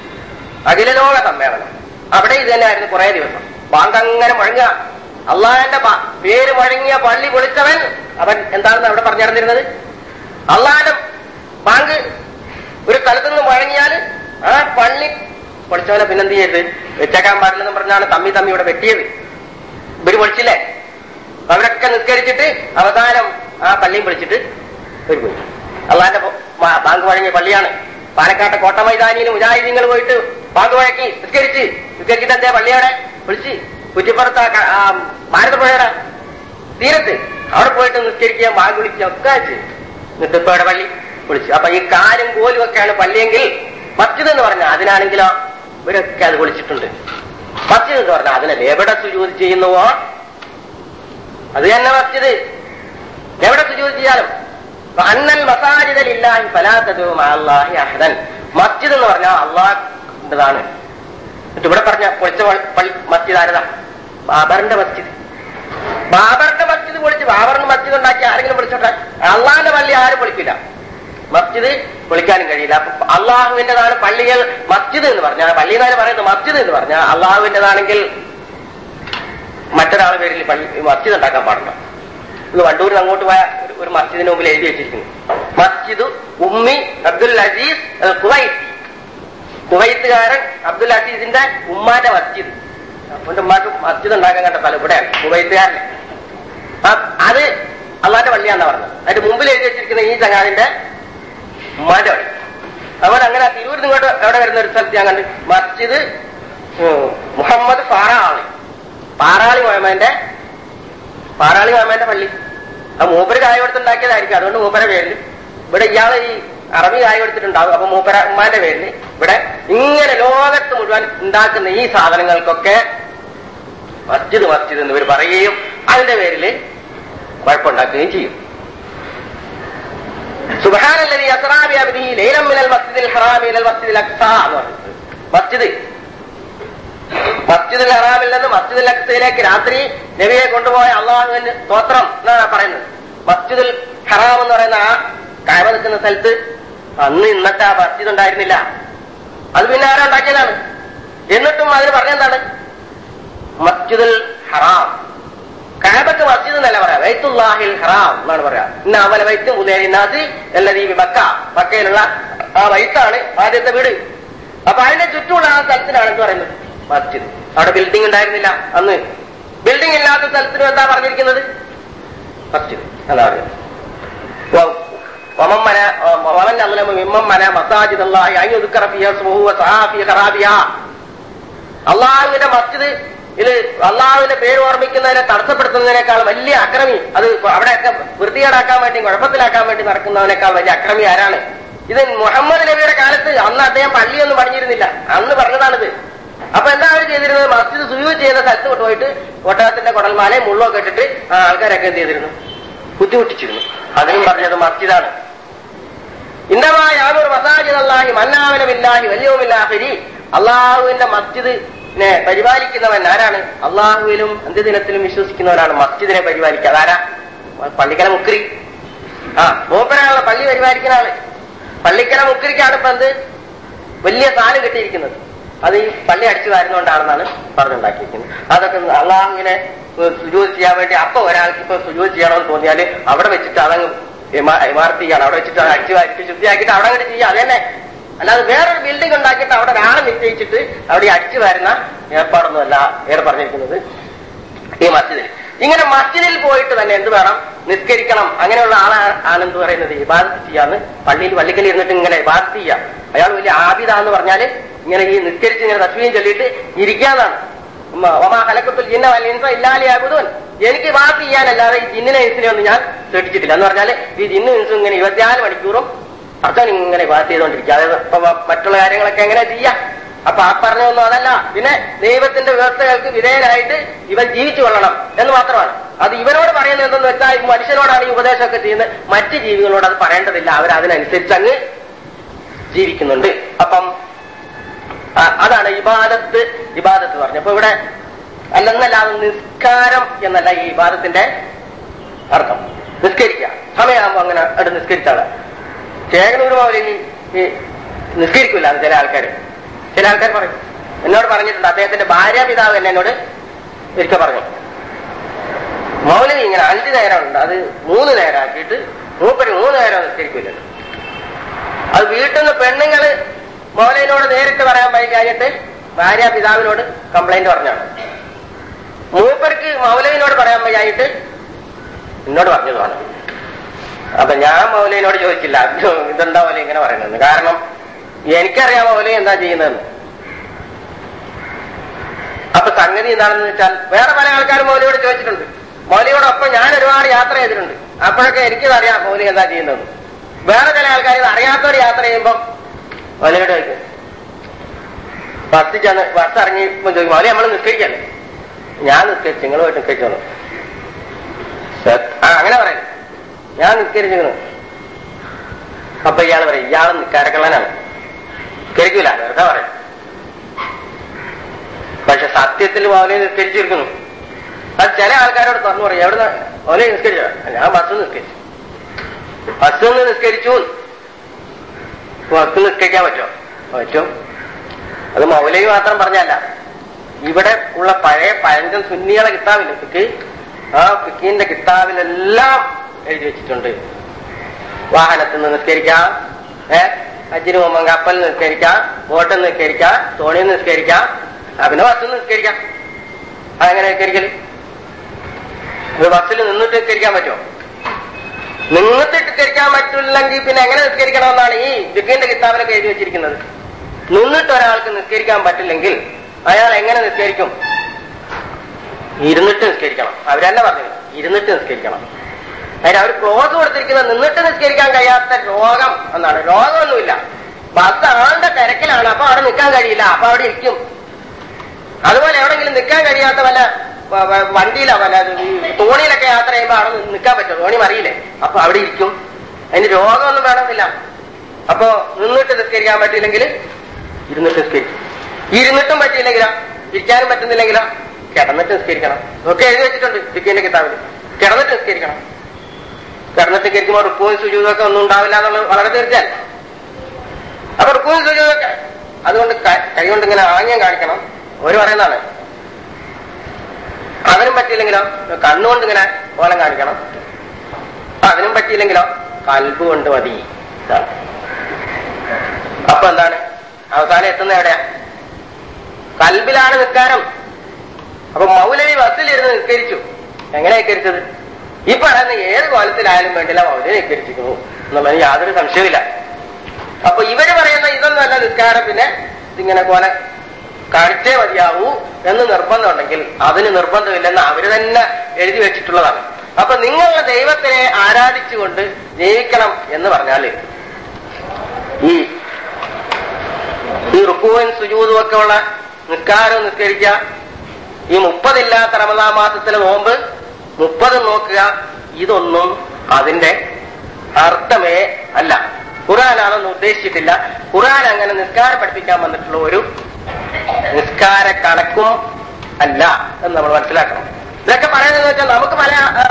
S1: അഖിലലോക സമ്മേളനം അവിടെ ഇത് തന്നെയായിരുന്നു കുറെ ദിവസം ബാങ്ക് അങ്ങനെ മുഴങ്ങുക അള്ളാഹിന്റെ പ- പേര് മുഴങ്ങിയ പള്ളി പൊളിച്ചവൻ അവൻ എന്താണെന്ന് അവിടെ പറഞ്ഞു നടന്നിരുന്നത് അള്ളാഹിന്റെ ബാങ്ക് ഒരു സ്ഥലത്ത് നിന്ന് മുഴങ്ങിയാൽ ആ പള്ളി പൊളിച്ചവനെ പിന്നെന്ത് ചെയ്യരുത് വെച്ചേക്കാൻ പാടില്ലെന്ന് പറഞ്ഞാണ് തമ്മി തമ്മി ഇവിടെ വെട്ടിയത് ഇവര് പൊളിച്ചില്ലേ അവരൊക്കെ നിസ്കരിച്ചിട്ട് അവസാനം ആ പള്ളിയും പൊളിച്ചിട്ട് ഒരു പോയി അള്ളാന്റെ പ- ബാ- ബാങ്ക് വഴങ്ങിയ പള്ളിയാണ് പാലക്കാട്ടെ കോട്ട മൈതാനിയിൽ മുജാഹിദീങ്ങൾ പോയിട്ട് ബാങ്ക് വഴക്കി നിസ്കരിച്ച് നിസ്കരിച്ചിട്ട് എന്തേ പള്ളിയോടെ വിളിച്ച് കുറ്റിപ്പുറത്ത് ആ ക- ആ ഭാരതപ്പുഴയുടെ തീരത്ത് അവിടെ പോയിട്ട് നിസ്കരിക്കുക ബാങ്ക് വിളിക്കുക ഒക്കെ ചെയ്തു എന്നിട്ട് ഇപ്പൊ ഇവിടെ പള്ളി വിളിച്ചു അപ്പൊ ഈ കാലും കോലും ഒക്കെയാണ് പള്ളിയെങ്കിൽ മസ്ജിദ് എന്ന് പറഞ്ഞാൽ അതിനാണെങ്കിലോ ഇവരൊക്കെ അത് വിളിച്ചിട്ടുണ്ട് മസ്ജിദ് എന്ന് പറഞ്ഞാൽ അതിനല്ലേ എവിടെ സുജൂത് ചെയ്യുന്നുവോ അത് തന്നെ മസ്ജിദ് എവിടെ സുജൂത് ചെയ്യാനും അന്നൽ മസാജിദലില്ലാഹി ഫലാത്തതു അള്ളാഹി അഹദൻ മസ്ജിദ് എന്ന് പറഞ്ഞാൽ അള്ളാഹിൻ്റെതാണ് എന്നിട്ട് ഇവിടെ പറഞ്ഞ പൊളിച്ച പൾ- പള്ളി- മസ്ജിദ് ആരതാ ബാബറിന്റെ മസ്ജിദ് ബാബറിന്റെ മസ്ജിദ് പൊളിച്ച് ബാബറിന്റെ മസ്ജിദ് ഉണ്ടാക്കി ആരെങ്കിലും പൊളിച്ചോട്ടെ അള്ളാഹിന്റെ പള്ളി ആരും പൊളിക്കില്ല മസ്ജിദ് പൊളിക്കാനും കഴിയില്ല അപ്പൊ അള്ളാഹുവിന്റേതാണ് പള്ളികൾ മസ്ജിദ് എന്ന് പറഞ്ഞാൽ പള്ളി എന്നാണ് പറയുന്നത് മസ്ജിദ് എന്ന് പറഞ്ഞാൽ അള്ളാഹുവിന്റേതാണെങ്കിൽ മറ്റൊരാൾ പേരിൽ പള്ളി മസ്ജിദ് ഉണ്ടാക്കാൻ പാടില്ല ഇത് വണ്ടൂരിൽ അങ്ങോട്ട് പോയ ഒരു- ഒരു മസ്ജിദിന് മുമ്പിൽ എഴുതി വെച്ചിരിക്കുന്നു മസ്ജിദ് ഉമ്മി അബ്ദുൽ അസീസ് അൽ കുവൈത്തി കുവൈത്തുകാരൻ അബ്ദുൽ അസീസിന്റെ ഉമ്മാന്റെ മസ്ജിദ് അവന്റെ ഉമ്മാക്ക് മസ്ജിദ് ഉണ്ടാക്കാൻ കണ്ട സ്ഥലം ഇവിടെയാണ് കുവൈത്തുകാരൻ ആ, അത് അള്ളാന്റെ പള്ളിയാണെന്നാ പറഞ്ഞത് അതിന്റെ മുമ്പിൽ എഴുതി വെച്ചിരിക്കുന്ന ഈ ചങ്ങാതിന്റെ ഉമ്മാന്റെ പള്ളി അതുപോലെ അങ്ങനെ തിരൂർ ഇങ്ങോട്ട് എവിടെ വരുന്ന ഒരു സ്ഥലത്ത് ഞാൻ കണ്ട് മസ്ജിദ് ഉം, മുഹമ്മദ് പാറാളി പാറാളി മുഹമ്മദിന്റെ പാറാളി മുഹമ്മദിന്റെ പള്ളി ആ മൂപ്പര് കായ കൊടുത്തുണ്ടാക്കിയതായിരിക്കും അതുകൊണ്ട് മൂപ്പര പേരിൽ ഇവിടെ ഇയാള് ഈ അറബി കായ കൊടുത്തിട്ടുണ്ടാവും അപ്പൊ മൂപ്പര ഉമ്മാന്റെ പേരിൽ ഇവിടെ ഇങ്ങനെ ലോകത്ത് മുഴുവൻ ഉണ്ടാക്കുന്ന ഈ സാധനങ്ങൾക്കൊക്കെ മസ്ജിദ് മസ്ജിദ് എന്ന് ഇവർ പറയുകയും അതിന്റെ പേരിൽ കുഴപ്പമുണ്ടാക്കുകയും ചെയ്യും സുബാനല്ലതി അസ്റാബി അബ്ദിഹി ലൈലം മിനൽ മസ്ജിദിൽ ഹറാമി ഇലൽ മസ്ജിദിൽ അക്സ എന്ന് പറയുന്നത് മസ്ജിദ് മസ്ജിദുൽ ഹറാമിൽ നിന്ന് മസ്ജിദുൽ അക്സയിലേക്ക് രാത്രി നബിയെ കൊണ്ടുപോയ അള്ളാഹുവിന് സ്തോത്രം എന്നാണ് പറയുന്നത് മസ്ജിദുൽ ഹറാം എന്ന് പറയുന്ന ആ കായവ നിൽക്കുന്ന സ്ഥലത്ത് അന്ന് ഇന്നത്തെ ആ മസ്ജിദ് ഉണ്ടായിരുന്നില്ല അത് പിന്നെ ആരാ ഉണ്ടാക്കിയതാണ് എന്നിട്ടും അതിന് പറഞ്ഞെന്താണ് മസ്ജിദുൽ ഹറാം കാബക്ക് മസ്ജിദ് എന്നല്ല പറയാം വൈത്തുല്ലാഹിൽ ഹറാം എന്നാണ് പറയാ ഇന്ന അവല വൈത്ത് ഉദയനാഥി എല്ലദീപി ബക്ക ബക്കയിലുള്ള ആ വൈത്താണ് ആദ്യത്തെ വീട് അപ്പൊ അതിന്റെ ചുറ്റുമുള്ള ആ സ്ഥലത്തിനാണ് എന്ത് പറയുന്നത് മസ്ജിദ് അവിടെ ബിൽഡിംഗ് ഉണ്ടായിരുന്നില്ല അന്ന് ബിൽഡിംഗ് ഇല്ലാത്ത സ്ഥലത്തിനും എന്താ പറഞ്ഞിരിക്കുന്നത് മസ്ജിദ് എന്താ പറയുന്നത് വ- വമൻ മന- വമൻ അظلم ممن منع مساجد الله أن يذكر فيها اسمه وسعى في خرابها അള്ളാഹുവിന്റെ മസ്ജിദ് ഇത് അള്ളാഹുവിന്റെ പേര് ഓർമ്മിക്കുന്നതിനെ തടസ്സപ്പെടുത്തുന്നതിനേക്കാൾ വലിയ അക്രമി അത് അവിടെയൊക്കെ വൃത്തികേടാക്കാൻ വേണ്ടി കുഴപ്പത്തിലാക്കാൻ വേണ്ടി നടക്കുന്നവനേക്കാൾ വലിയ അക്രമി ആരാണ് ഇത് മുഹമ്മദ് നബിയുടെ കാലത്ത് അന്ന് അദ്ദേഹം പള്ളിയൊന്നും പണിഞ്ഞിരുന്നില്ല അന്ന് പറഞ്ഞതാണിത് അപ്പൊ എന്താ അവർ ചെയ്തിരുന്നത് മസ്ജിദ് സുയൂസ് ചെയ്യുന്ന സ്ഥലത്ത് കൊണ്ടുപോയിട്ട് ഒട്ടകത്തിന്റെ കുടൽമാലയും മുള്ളൊക്കെ ഇട്ടിട്ട് ആ ആൾക്കാരൊക്കെ എന്ത് ചെയ്തിരുന്നു ബുദ്ധിമുട്ടിച്ചിരുന്നു അതിനും പറഞ്ഞത് മസ്ജിദാണ് ഇന്നമായ യാതൊരു മസാജിദല്ലാഹി മന്നാവനമില്ലാഹി വലിയവുമില്ലാഹരി അള്ളാഹുവിന്റെ മസ്ജിദിനെ പരിപാലിക്കുന്നവൻ ആരാണ് അള്ളാഹുവിലും അന്ത്യദിനത്തിലും വിശ്വസിക്കുന്നവരാണ് മസ്ജിദിനെ പരിപാലിക്കുക അതാരാ പള്ളിക്കല മുക്രി ആ മൂപ്പരാണല്ലോ പള്ളി പരിപാലിക്കുന്ന ആള് പള്ളിക്കല മുക്രിക്കാണ് ഇപ്പൊ എന്ത് വലിയ സ്ഥാനം കിട്ടിയിരിക്കുന്നത് അത് ഈ പള്ളി അടിച്ചു വാരുന്നോണ്ടാണെന്നാണ് പറഞ്ഞുണ്ടാക്കിയിരിക്കുന്നത് അതൊക്കെ അള്ളാഹുവിനെ സുജൂത് ചെയ്യാൻ വേണ്ടി അപ്പൊ ഒരാൾക്ക് ഇപ്പൊ സുജൂത് ചെയ്യണമെന്ന് തോന്നിയാല് അവിടെ വെച്ചിട്ട് അതങ്ങ് ഇമാർത്ത് ചെയ്യണം അവിടെ വെച്ചിട്ട് അത് അടിച്ചു വാരിട്ട് ശുദ്ധിയാക്കിയിട്ട് അവിടെ അങ്ങോട്ട് ചെയ്യുക അത് തന്നെ അല്ലാതെ വേറൊരു ബിൽഡിംഗ് ഉണ്ടാക്കിയിട്ട് അവിടെ ഒരാളെ നിശ്ചയിച്ചിട്ട് അവിടെ ഈ അടിച്ചു വരുന്ന ഏർപ്പാടൊന്നുമല്ല ഏറെ പറഞ്ഞിരിക്കുന്നത് ഈ മസ്ജിദിൽ ഇങ്ങനെ മസ്ജിദിൽ പോയിട്ട് തന്നെ എന്ത് വേണം നിസ്കരിക്കണം അങ്ങനെയുള്ള ആളാണ് എന്ത് പറയുന്നത് ഇബാദത്ത് ചെയ്യാന്ന് പള്ളിയിൽ പള്ളിക്കൽ ഇരുന്നിട്ട് ഇങ്ങനെ ഇബാദത്ത് ചെയ്യാം അയാൾ വലിയ ആബിദ എന്ന് പറഞ്ഞാല് ഇങ്ങനെ ഈ നിസ്കരിച്ച് ഇങ്ങനെ തസ്വീം ചൊല്ലിയിട്ട് ഇരിക്കാന്നാണ് ഒമാ ഹലക്കത്തുൽ ജിന്ന വല്ലിൻസ ഇല്ലാലിയാകുതോൻ എനിക്ക് ബാത്ത് ചെയ്യാനല്ലാതെ ഈ ജിന്നിനെ ഇൻസിനെ ഒന്നും ഞാൻ ശ്രദ്ധിച്ചിട്ടില്ല എന്ന് പറഞ്ഞാൽ ഈ ജിന്നു ഇൻസും ഇങ്ങനെ ഇരുപത്തിനാല് മണിക്കൂറും അർത്ഥം ഇങ്ങനെ ബാത്ത് ചെയ്തുകൊണ്ടിരിക്കുക അതായത് ഇപ്പൊ മറ്റുള്ള കാര്യങ്ങളൊക്കെ എങ്ങനെ ചെയ്യാം അപ്പൊ ആ പറഞ്ഞൊന്നും അതല്ല പിന്നെ ദൈവത്തിന്റെ വ്യവസ്ഥകൾക്ക് വിധേയനായിട്ട് ഇവൻ ജീവിച്ചു കൊള്ളണം എന്ന് മാത്രമാണ് അത് ഇവനോട് പറയുന്നത് എന്തെന്ന് വെച്ചാൽ മനുഷ്യനോടാണ് ഈ ഉപദേശമൊക്കെ ചെയ്യുന്നത് മറ്റ് ജീവികളോട് അത് പറയേണ്ടതില്ല അവർ അതിനനുസരിച്ച് അങ്ങ് ജീവിക്കുന്നുണ്ട് അപ്പം അതാണ് ഇബാദത്ത് ഇബാദത്ത് പറഞ്ഞു അപ്പൊ ഇവിടെ അല്ലെന്നല്ലാതെ നിസ്കാരം എന്നല്ല ഈ ഇബാദത്തിന്റെ അർത്ഥം നിസ്കരിക്കുക സമയമാകുമ്പോ അങ്ങനെ അവിടെ നിസ്കരിച്ചാള് ചേകനൂർ മൗലിനി ഈ നിസ്കരിക്കില്ല അത് ചില ആൾക്കാർ ചില ആൾക്കാർ പറയും എന്നോട് പറഞ്ഞിട്ടുണ്ട് അദ്ദേഹത്തിന്റെ ഭാര്യാപിതാവ് എന്നെ എന്നോട് ഒരിക്കൽ പറഞ്ഞു മൗലിനി ഇങ്ങനെ അഞ്ചു നേരമുണ്ട് അത് മൂന്ന് നേരമാക്കിയിട്ട് മൂപ്പര് മൂന്ന് നേരം നിസ്കരിക്കില്ല അത് വീട്ടിൽ നിന്ന് പെണ്ണുങ്ങള് മൗലവിനോട് നേരിട്ട് പറയാൻ പോയി കഴിഞ്ഞിട്ട് ഭാര്യ പിതാവിനോട് കംപ്ലൈന്റ് പറഞ്ഞാണ് മൂപ്പർക്ക് മൗലവിനോട് പറയാൻ വയ്യായിട്ട് എന്നോട് പറഞ്ഞതാണ് അപ്പൊ ഞാൻ മൗലവിനോട് ചോദിച്ചില്ല ഇതെന്താ മൗലി ഇങ്ങനെ പറയുന്നത് കാരണം എനിക്കറിയാം മൗലി എന്താ ചെയ്യുന്നതെന്ന് അപ്പൊ സംഗതി എന്താണെന്ന് വെച്ചാൽ വേറെ പല ആൾക്കാരും മൗലിയോട് ചോദിച്ചിട്ടുണ്ട് മൗലിയോടൊപ്പം ഞാൻ ഒരുപാട് യാത്ര ചെയ്തിട്ടുണ്ട് അപ്പോഴൊക്കെ എനിക്കതറിയാം മൗലി എന്താ ചെയ്യുന്നതെന്ന് വേറെ ചില ആൾക്കാർ ഇത് അറിയാത്തവർ യാത്ര ചെയ്യുമ്പോൾ മൗലിയോട് ചോദിക്കും ബസ് ചെന്ന് ബസ് ഇറങ്ങിയപ്പോ ചോദിക്കും മൗലി നമ്മൾ നിസ്കരിക്കല്ലേ ഞാൻ നിസ്കരിച്ചു നിങ്ങൾ പോയിട്ട് നിസ്കരിച്ചോളൂ ആ അങ്ങനെ പറയും ഞാൻ നിസ്കരിച്ചിരുന്നു അപ്പൊ ഇയാൾ പറയും ഇയാൾ നിസ്കാരക്കള്ളനാണ് നിസ്കരിക്കൂല വെറുതെ പറയും പക്ഷെ സത്യത്തിൽ മൗലി നിസ്കരിച്ചിരിക്കുന്നു അത് ചില ആൾക്കാരോട് തുറന്നു പറയും എവിടെ മൗലി നിസ്കരിച്ചോ ഞാൻ ബസ് നിസ്കരിച്ചു ബസ് ഒന്ന് നിസ്കരിച്ചു ബസ് നിസ്കരിക്കാൻ പറ്റുമോ പറ്റും അത് മൗലവി മാത്രം പറഞ്ഞല്ല ഇവിടെ ഉള്ള പഴയ പഴഞ്ചൻ സുന്നികളെ കിതാബില്ലേ ഫിക്ക് ആ ഫിക്കിന്റെ കിതാബിലെല്ലാം എഴുതി വെച്ചിട്ടുണ്ട് വാഹനത്തിൽ നിന്ന് നിസ്കരിക്കാം ഏ അജിന് പോകുമ്പോൾ കപ്പലിൽ നിസ്കരിക്കാം ബോട്ടിൽ നിസ്കരിക്കാം തോണിയിൽ നിസ്കരിക്കാം പിന്നെ ബസ്സിൽ നിസ്കരിക്കാം അതെങ്ങനെ നിസ്കരിക്കല് ഇത് ബസ്സിൽ നിന്നിട്ട് നിസ്കരിക്കാൻ പറ്റുമോ നിന്നിട്ട് നിസ്കരിക്കാൻ പറ്റില്ലെങ്കിൽ പിന്നെ എങ്ങനെ നിസ്കരിക്കണമെന്നാണ് ഈ ഫിക്കിന്റെ കിതാബിലൊക്കെ എഴുതി വെച്ചിരിക്കുന്നത് നിന്നിട്ട് ഒരാൾക്ക് നിസ്കരിക്കാൻ പറ്റില്ലെങ്കിൽ അയാൾ എങ്ങനെ നിസ്കരിക്കും ഇരുന്നിട്ട് നിസ്കരിക്കണം അവരല്ല പറഞ്ഞു ഇരുന്നിട്ട് നിസ്കരിക്കണം അതിന് അവർ ക്ലോസ് കൊടുത്തിരിക്കുന്നത് നിന്നിട്ട് നിസ്കരിക്കാൻ കഴിയാത്ത രോഗം എന്നാണ് രോഗമൊന്നുമില്ല ബസ് ആളുടെ തിരക്കിലാണ് അപ്പൊ അവിടെ നിൽക്കാൻ കഴിയില്ല അപ്പൊ അവിടെ ഇരിക്കും അതുപോലെ എവിടെങ്കിലും നിൽക്കാൻ കഴിയാത്ത വല്ല വണ്ടിയിലോ വല്ല തോണിയിലൊക്കെ യാത്ര ചെയ്യുമ്പോൾ അവിടെ നിൽക്കാൻ പറ്റും തോണി മറിയില്ലേ അപ്പൊ അവിടെ ഇരിക്കും അതിന് രോഗമൊന്നും വേണമെന്നില്ല അപ്പോ നിന്നിട്ട് നിസ്കരിക്കാൻ പറ്റിയില്ലെങ്കിൽ ഇരുന്നിട്ട് നിസ്കരിക്കും ഇരുന്നിട്ടും പറ്റിയില്ലെങ്കിലോ ഇരിക്കാനും പറ്റുന്നില്ലെങ്കിലോ കിടന്നിട്ട് നിസ്കരിക്കണം ഒക്കെ എഴുതി വെച്ചിട്ടുണ്ട് ഫിക്കിന്റെ കിതാബിൽ കിടന്നിട്ട് നിസ്കരിക്കണം കിടന്നിട്ട് നിസ്കരിക്കുമ്പോൾ റുക്കോയും സുജൂതൊക്കെ ഒന്നും ഉണ്ടാവില്ല എന്നുള്ളത് വളരെ തീർച്ചയായും അപ്പൊ റുക്കോയും സുജൂതൊക്കെ അതുകൊണ്ട് കൈ കൊണ്ട് ഇങ്ങനെ ആംഗ്യം കാണിക്കണം ഒരു പറയുന്നതാണ് അതിനും പറ്റിയില്ലെങ്കിലോ കണ്ണുകൊണ്ട് ഇങ്ങനെ ഓലം കാണിക്കണം അതിനും പറ്റിയില്ലെങ്കിലോ കൽബ് കൊണ്ട് മതി അപ്പൊ എന്താണ് അവസാനം എത്തുന്ന എവിടെയാ കൽബിലാണ് നിസ്കാരം അപ്പൊ മൗലവി ബസ്സിലിരുന്ന് നിസ്കരിച്ചു എങ്ങനെ നിസ്കരിച്ചത് ഈ പറയുന്ന ഏത് കോലത്തിലായാലും വേണ്ടില്ല മൗലവി നിസ്കരിച്ചിരിക്കുന്നു എന്നുള്ളതിന് യാതൊരു സംശയമില്ല അപ്പൊ ഇവര് പറയുന്ന ഇതൊന്നുമല്ല നിസ്കാരം പിന്നെ ഇങ്ങനെ പോലെ കാണിച്ചേ മതിയാവൂ എന്ന് നിർബന്ധമുണ്ടെങ്കിൽ അതിന് നിർബന്ധമില്ലെന്ന് അവര് തന്നെ എഴുതി വെച്ചിട്ടുള്ളതാണ് അപ്പൊ നിങ്ങളുടെ ദൈവത്തിനെ ആരാധിച്ചുകൊണ്ട് ജീവിക്കണം എന്ന് പറഞ്ഞാല് ഈ ഈ റുക്കുവും സുജൂതും ഒക്കെ ഉള്ള നിസ്കാരം നിസ്കരിക്കുക ഈ മുപ്പതില്ലാത്ത റമദാ മാസത്തിലെ നോമ്പ് മുപ്പത് നോക്കുക ഇതൊന്നും അതിന്റെ അർത്ഥമേ അല്ല ഖുർആൻ അതൊന്നും ഉദ്ദേശിച്ചിട്ടില്ല ഖുർആൻ അങ്ങനെ നിസ്കാരം പഠിപ്പിക്കാൻ വന്നിട്ടുള്ള ഒരു നിസ്കാര കണക്കും അല്ല എന്ന് നമ്മൾ മനസ്സിലാക്കണം ഇതൊക്കെ പറയുന്നത് വെച്ചാൽ നമുക്ക് പല ആ,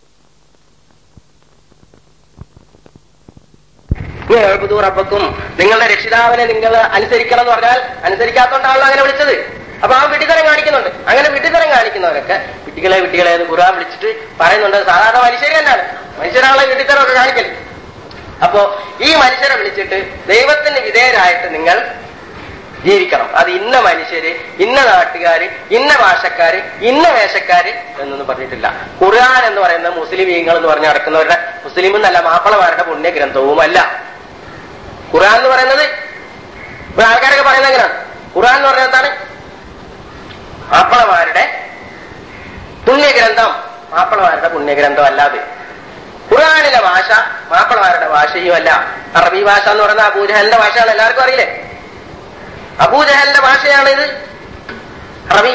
S1: റബ്ബക്കും നിങ്ങളുടെ രക്ഷിതാവിനെ നിങ്ങൾ അനുസരിക്കണം എന്ന് പറഞ്ഞാൽ അനുസരിക്കാത്തോണ്ടാണല്ലോ അങ്ങനെ വിളിച്ചത് അപ്പൊ ആ വിഡിതരം കാണിക്കുന്നുണ്ട് അങ്ങനെ വിഡിതരം കാണിക്കുന്നവരൊക്കെ വിട്ടികളെ വിട്ടികളെ എന്ന് ഖുർആൻ വിളിച്ചിട്ട് പറയുന്നുണ്ട് സാധാരണ മനുഷ്യർ തന്നെയാണ് മനുഷ്യരാണല്ലോ ഈ വിഡിത്തരമൊക്കെ കാണിക്കൽ അപ്പോ ഈ മനുഷ്യരെ വിളിച്ചിട്ട് ദൈവത്തിന് വിധേയരായിട്ട് നിങ്ങൾ ജീവിക്കണം അത് ഇന്ന മനുഷ്യര് ഇന്ന നാട്ടുകാര് ഇന്ന ഭാഷക്കാര് ഇന്ന വേഷക്കാര് എന്നൊന്നും പറഞ്ഞിട്ടില്ല ഖുർആൻ എന്ന് പറയുന്നത് മുസ്ലിമീങ്ങൾ എന്ന് പറഞ്ഞ് നടക്കുന്നവരുടെ മുസ്ലിം എന്നല്ല മാപ്പിളമാരുടെ പുണ്യഗ്രന്ഥവുമല്ല ഖുർആൻ എന്ന് പറയുന്നത് ഇവിടെ ആൾക്കാരൊക്കെ പറയുന്നത് എങ്ങനെയാണ് ഖുർആൻ എന്ന് പറയുന്നത് എന്താണ് മാപ്പിളമാരുടെ പുണ്യഗ്രന്ഥം മാപ്പിളമാരുടെ പുണ്യഗ്രന്ഥം അല്ലാതെ ഖുർആാനിലെ ഭാഷ മാപ്പിളമാരുടെ ഭാഷയുമല്ല അറബി ഭാഷ എന്ന് പറയുന്ന അബൂജഹലിന്റെ ഭാഷയാണ് എല്ലാവർക്കും അറിയില്ലേ അബൂജഹലിന്റെ ഭാഷയാണിത് അറബി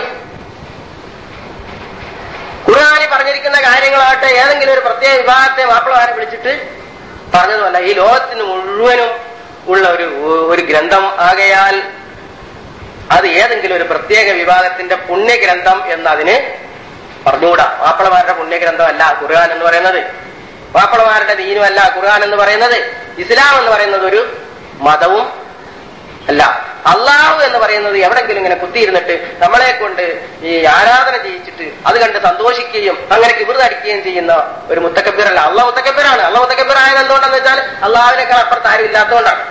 S1: ഖുർആാനി പറഞ്ഞിരിക്കുന്ന കാര്യങ്ങളാകട്ടെ ഏതെങ്കിലും ഒരു പ്രത്യേക വിഭാഗത്തെ മാപ്പിളമാരെ വിളിച്ചിട്ട് പറഞ്ഞതുമല്ല ഈ ലോകത്തിന് മുഴുവനും ഉള്ള ഒരു ഒരു ഗ്രന്ഥം ആകയാൽ അത് ഏതെങ്കിലും ഒരു പ്രത്യേക വിഭാഗത്തിന്റെ പുണ്യഗ്രന്ഥം എന്നതിന് പറഞ്ഞുകൂടാ മാപ്പിളമാരുടെ പുണ്യഗ്രന്ഥമല്ല ഖുർആൻ എന്ന് പറയുന്നത് മാപ്പിളമാരുടെ ദീനുമല്ല ഖുർആൻ എന്ന് പറയുന്നത് ഇസ്ലാം എന്ന് പറയുന്നത് ഒരു മതവും അല്ല അള്ളാഹു എന്ന് പറയുന്നത് എവിടെങ്കിലും ഇങ്ങനെ കുത്തിയിരുന്നിട്ട് നമ്മളെ കൊണ്ട് ഈ ആരാധന ചെയ്യിച്ചിട്ട് അത് കണ്ട് സന്തോഷിക്കുകയും അങ്ങനെ കിബിർതടിക്കുകയും ചെയ്യുന്ന ഒരു മുത്തക്കബീറല്ല അള്ളാഹ് മുത്തക്കബീറാണ് അള്ളാഹ് മുത്തക്കബീറായത് എന്തുകൊണ്ടെന്ന് വെച്ചാൽ അള്ളാഹുവിനേക്കാൾ അപ്പുറത്ത് ആരും ഇല്ലാത്തതുകൊണ്ടാണ്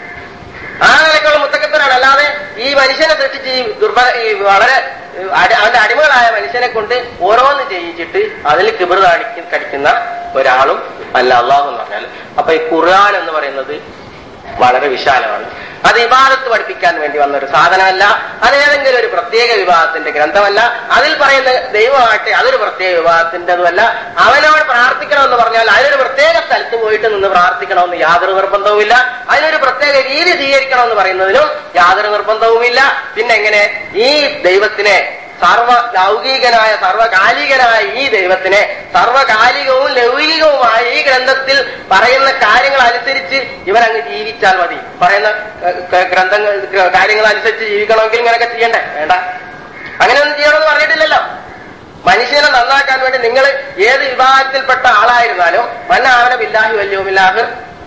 S1: ആ നിലക്കുള്ള മുത്തക്കബീറാണ് അല്ലാതെ ഈ മനുഷ്യനെ സൃഷ്ടിച്ച് ഈ ദുർബല ഈ വളരെ അടി- അവന്റെ അടിമകളായ മനുഷ്യനെ കൊണ്ട് ഓരോന്ന് ചെയ്യിച്ചിട്ട് അതിൽ കിബിർ കാണിക്ക കടിക്കുന്ന ഒരാളും അല്ല അള്ളാഹു എന്ന് പറഞ്ഞാൽ അപ്പൊ ഈ ഖുർആൻ എന്ന് പറയുന്നത് വളരെ വിശാലമാണ് അത് ഇബാദത്ത് പഠിപ്പിക്കാൻ വേണ്ടി വന്ന ഒരു സാധനമല്ല അത് ഏതെങ്കിലും ഒരു പ്രത്യേക വിഭാഗത്തിന്റെ ഗ്രന്ഥമല്ല അതിൽ പറയുന്ന ദൈവമാകട്ടെ അതൊരു പ്രത്യേക വിഭാഗത്തിൻ്റെതുമല്ല അവനോട് പ്രാർത്ഥിക്കണമെന്ന് പറഞ്ഞാൽ അതിനൊരു പ്രത്യേക സ്ഥലത്ത് പോയിട്ട് നിന്ന് പ്രാർത്ഥിക്കണമെന്ന് യാതൊരു നിർബന്ധവുമില്ല അതിനൊരു പ്രത്യേക രീതി സ്വീകരിക്കണമെന്ന് പറയുന്നതിനും യാതൊരു നിർബന്ധവുമില്ല പിന്നെ എങ്ങനെ ഈ ദൈവത്തിനെ സർവ ലൗകികനായ സർവകാലികനായ ഈ ദൈവത്തിനെ സർവകാലികവും ലൗകികവുമായ ഈ ഗ്രന്ഥത്തിൽ പറയുന്ന കാര്യങ്ങൾ അനുസരിച്ച് ഇവൻ അങ്ങ് ജീവിച്ചാൽ മതി പറയുന്ന ഏഹ്, ക- ഗ്രന്ഥങ്ങൾ ക- കാര്യങ്ങൾ അനുസരിച്ച് ജീവിക്കണമെങ്കിൽ ഇങ്ങനെയൊക്കെ ചെയ്യണ്ടേ വേണ്ട അങ്ങനെയൊന്നും ചെയ്യണമെന്ന് പറഞ്ഞിട്ടില്ലല്ലോ മനുഷ്യനെ നന്നാക്കാൻ വേണ്ടി നിങ്ങൾ ഏത് വിഭാഗത്തിൽപ്പെട്ട ആളായിരുന്നാലും മന്നാവന ബില്ലാഹി വല്യോമില്ലാഹ്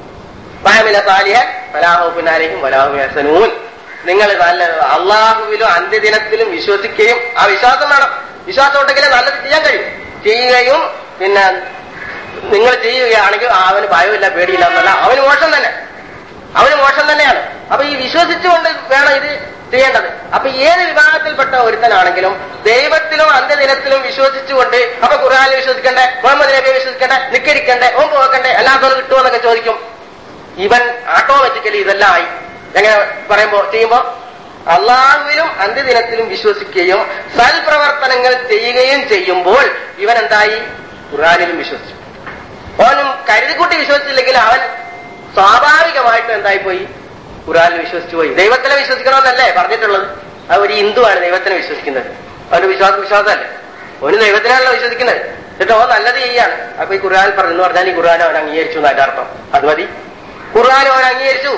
S1: വയമില സാലിഹ വലാഹുബിനാലിഹിം വലാഹു ഹസനൂൻ നിങ്ങൾ നല്ല അള്ളാഹുവിലും അന്ത്യദിനത്തിലും വിശ്വസിക്കുകയും ആ വിശ്വാസം വേണം വിശ്വാസം ഉണ്ടെങ്കിലേ നല്ലത് ചെയ്യാൻ കഴിയും ചെയ്യുകയും പിന്നെ നിങ്ങൾ ചെയ്യുകയാണെങ്കിൽ അവന് ഭയമില്ല പേടിയില്ല എന്നല്ല അവന് മോശം തന്നെ അവന് മോശം തന്നെയാണ് അപ്പൊ ഈ വിശ്വസിച്ചുകൊണ്ട് വേണം ഇത് ചെയ്യേണ്ടത് അപ്പൊ ഏത് വിഭാഗത്തിൽപ്പെട്ട ഒരുത്തനാണെങ്കിലും ദൈവത്തിലും അന്ത്യദിനത്തിലും വിശ്വസിച്ചുകൊണ്ട് അപ്പൊ ഖുർആാനിൽ വിശ്വസിക്കണ്ടേ മുഹമ്മദ് നബിയെ വിശ്വസിക്കണ്ടേ നിക്കരിക്കണ്ടേ ഓം പോകണ്ടേ എല്ലാത്തവരും കിട്ടുമെന്നൊക്കെ ചോദിക്കും ഇവൻ ഓട്ടോമാറ്റിക്കലി ഇതെല്ലാം ആയി എങ്ങനെ പറയുമ്പോ ചെയ്യുമ്പോ അള്ളാഹുവിലും അന്ത്യദിനത്തിലും വിശ്വസിക്കുകയും സൽപ്രവർത്തനങ്ങൾ ചെയ്യുകയും ചെയ്യുമ്പോൾ ഇവൻ എന്തായി ഖുർആാനിലും വിശ്വസിച്ചു ഓനും കരുതിക്കൂട്ടി വിശ്വസിച്ചില്ലെങ്കിൽ അവൻ സ്വാഭാവികമായിട്ടും എന്തായിപ്പോയി ഖുർആാനിൽ വിശ്വസിച്ചു പോയി ദൈവത്തിനെ വിശ്വസിക്കണമെന്നല്ലേ പറഞ്ഞിട്ടുള്ളത് അത് ഒരു ഹിന്ദുവാണ് ദൈവത്തിനെ വിശ്വസിക്കുന്നത് അവന്റെ വിശ്വാസം വിശ്വാസമല്ലേ ഓന് ദൈവത്തിനാണല്ലോ വിശ്വസിക്കുന്നത് എന്നിട്ട് ഓൻ നല്ലത് ചെയ്യാണ് അപ്പൊ ഈ ഖുർആൻ പറഞ്ഞു എന്ന് പറഞ്ഞാൽ ഈ ഖുർആൻ അവൻ അംഗീകരിച്ചു എന്നതിന്റെ അർത്ഥം അത് മതി ഖുർആൻ അവൻ അംഗീകരിച്ചു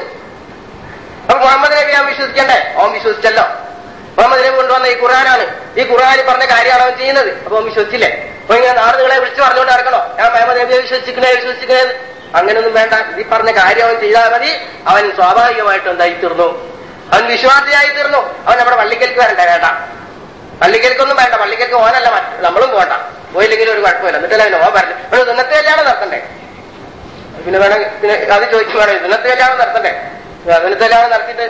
S1: അപ്പൊ മുഹമ്മദ് നബി അവൻ വിശ്വസിക്കണ്ടേ അവൻ വിശ്വസിച്ചല്ലോ മുഹമ്മദ് നബി കൊണ്ടുവന്ന ഈ ഖുർആനാണ് ഈ ഖുർആനിൽ പറഞ്ഞ കാര്യമാണ് അവൻ ചെയ്യുന്നത് അപ്പൊ അവൻ വിശ്വസിച്ചില്ലേ അപ്പൊ ഇങ്ങനെ നാട് നിങ്ങളെ വിളിച്ചു പറഞ്ഞുകൊണ്ട് നടക്കണോ ഞാൻ മുഹമ്മദ് നബിയെ വിശ്വസിക്കണേ വിശ്വസിക്കണേ അങ്ങനെയൊന്നും വേണ്ട ഇത് ഈ പറഞ്ഞ കാര്യം അവൻ ചെയ്താൽ മതി അവൻ സ്വാഭാവികമായിട്ടും എന്തായി തീർന്നു അവൻ വിശ്വാസിയായി തീർന്നു അവൻ നമ്മുടെ പള്ളിക്കൽക്ക് വരണ്ടേ വേണ്ട പള്ളിക്കൽക്കൊന്നും വേണ്ട പള്ളിക്കൽക്ക് ഓനല്ല മറ്റ് നമ്മളും പോകണ്ട പോയില്ലെങ്കിലും ഒരു കുഴപ്പമില്ല എന്നിട്ടല്ലേ അവൻ ഓൻ പറഞ്ഞു അവന് ഇന്നത്തെ കല്യാണം നടത്തണ്ടേ പിന്നെ വേണം പിന്നെ അത് ചോദിച്ചു വേണം ഇന്നത്തെ കല്യാണം നടത്തണ്ടേ ഇന്നത്തെ കല്യാണം നടത്തിയിട്ട്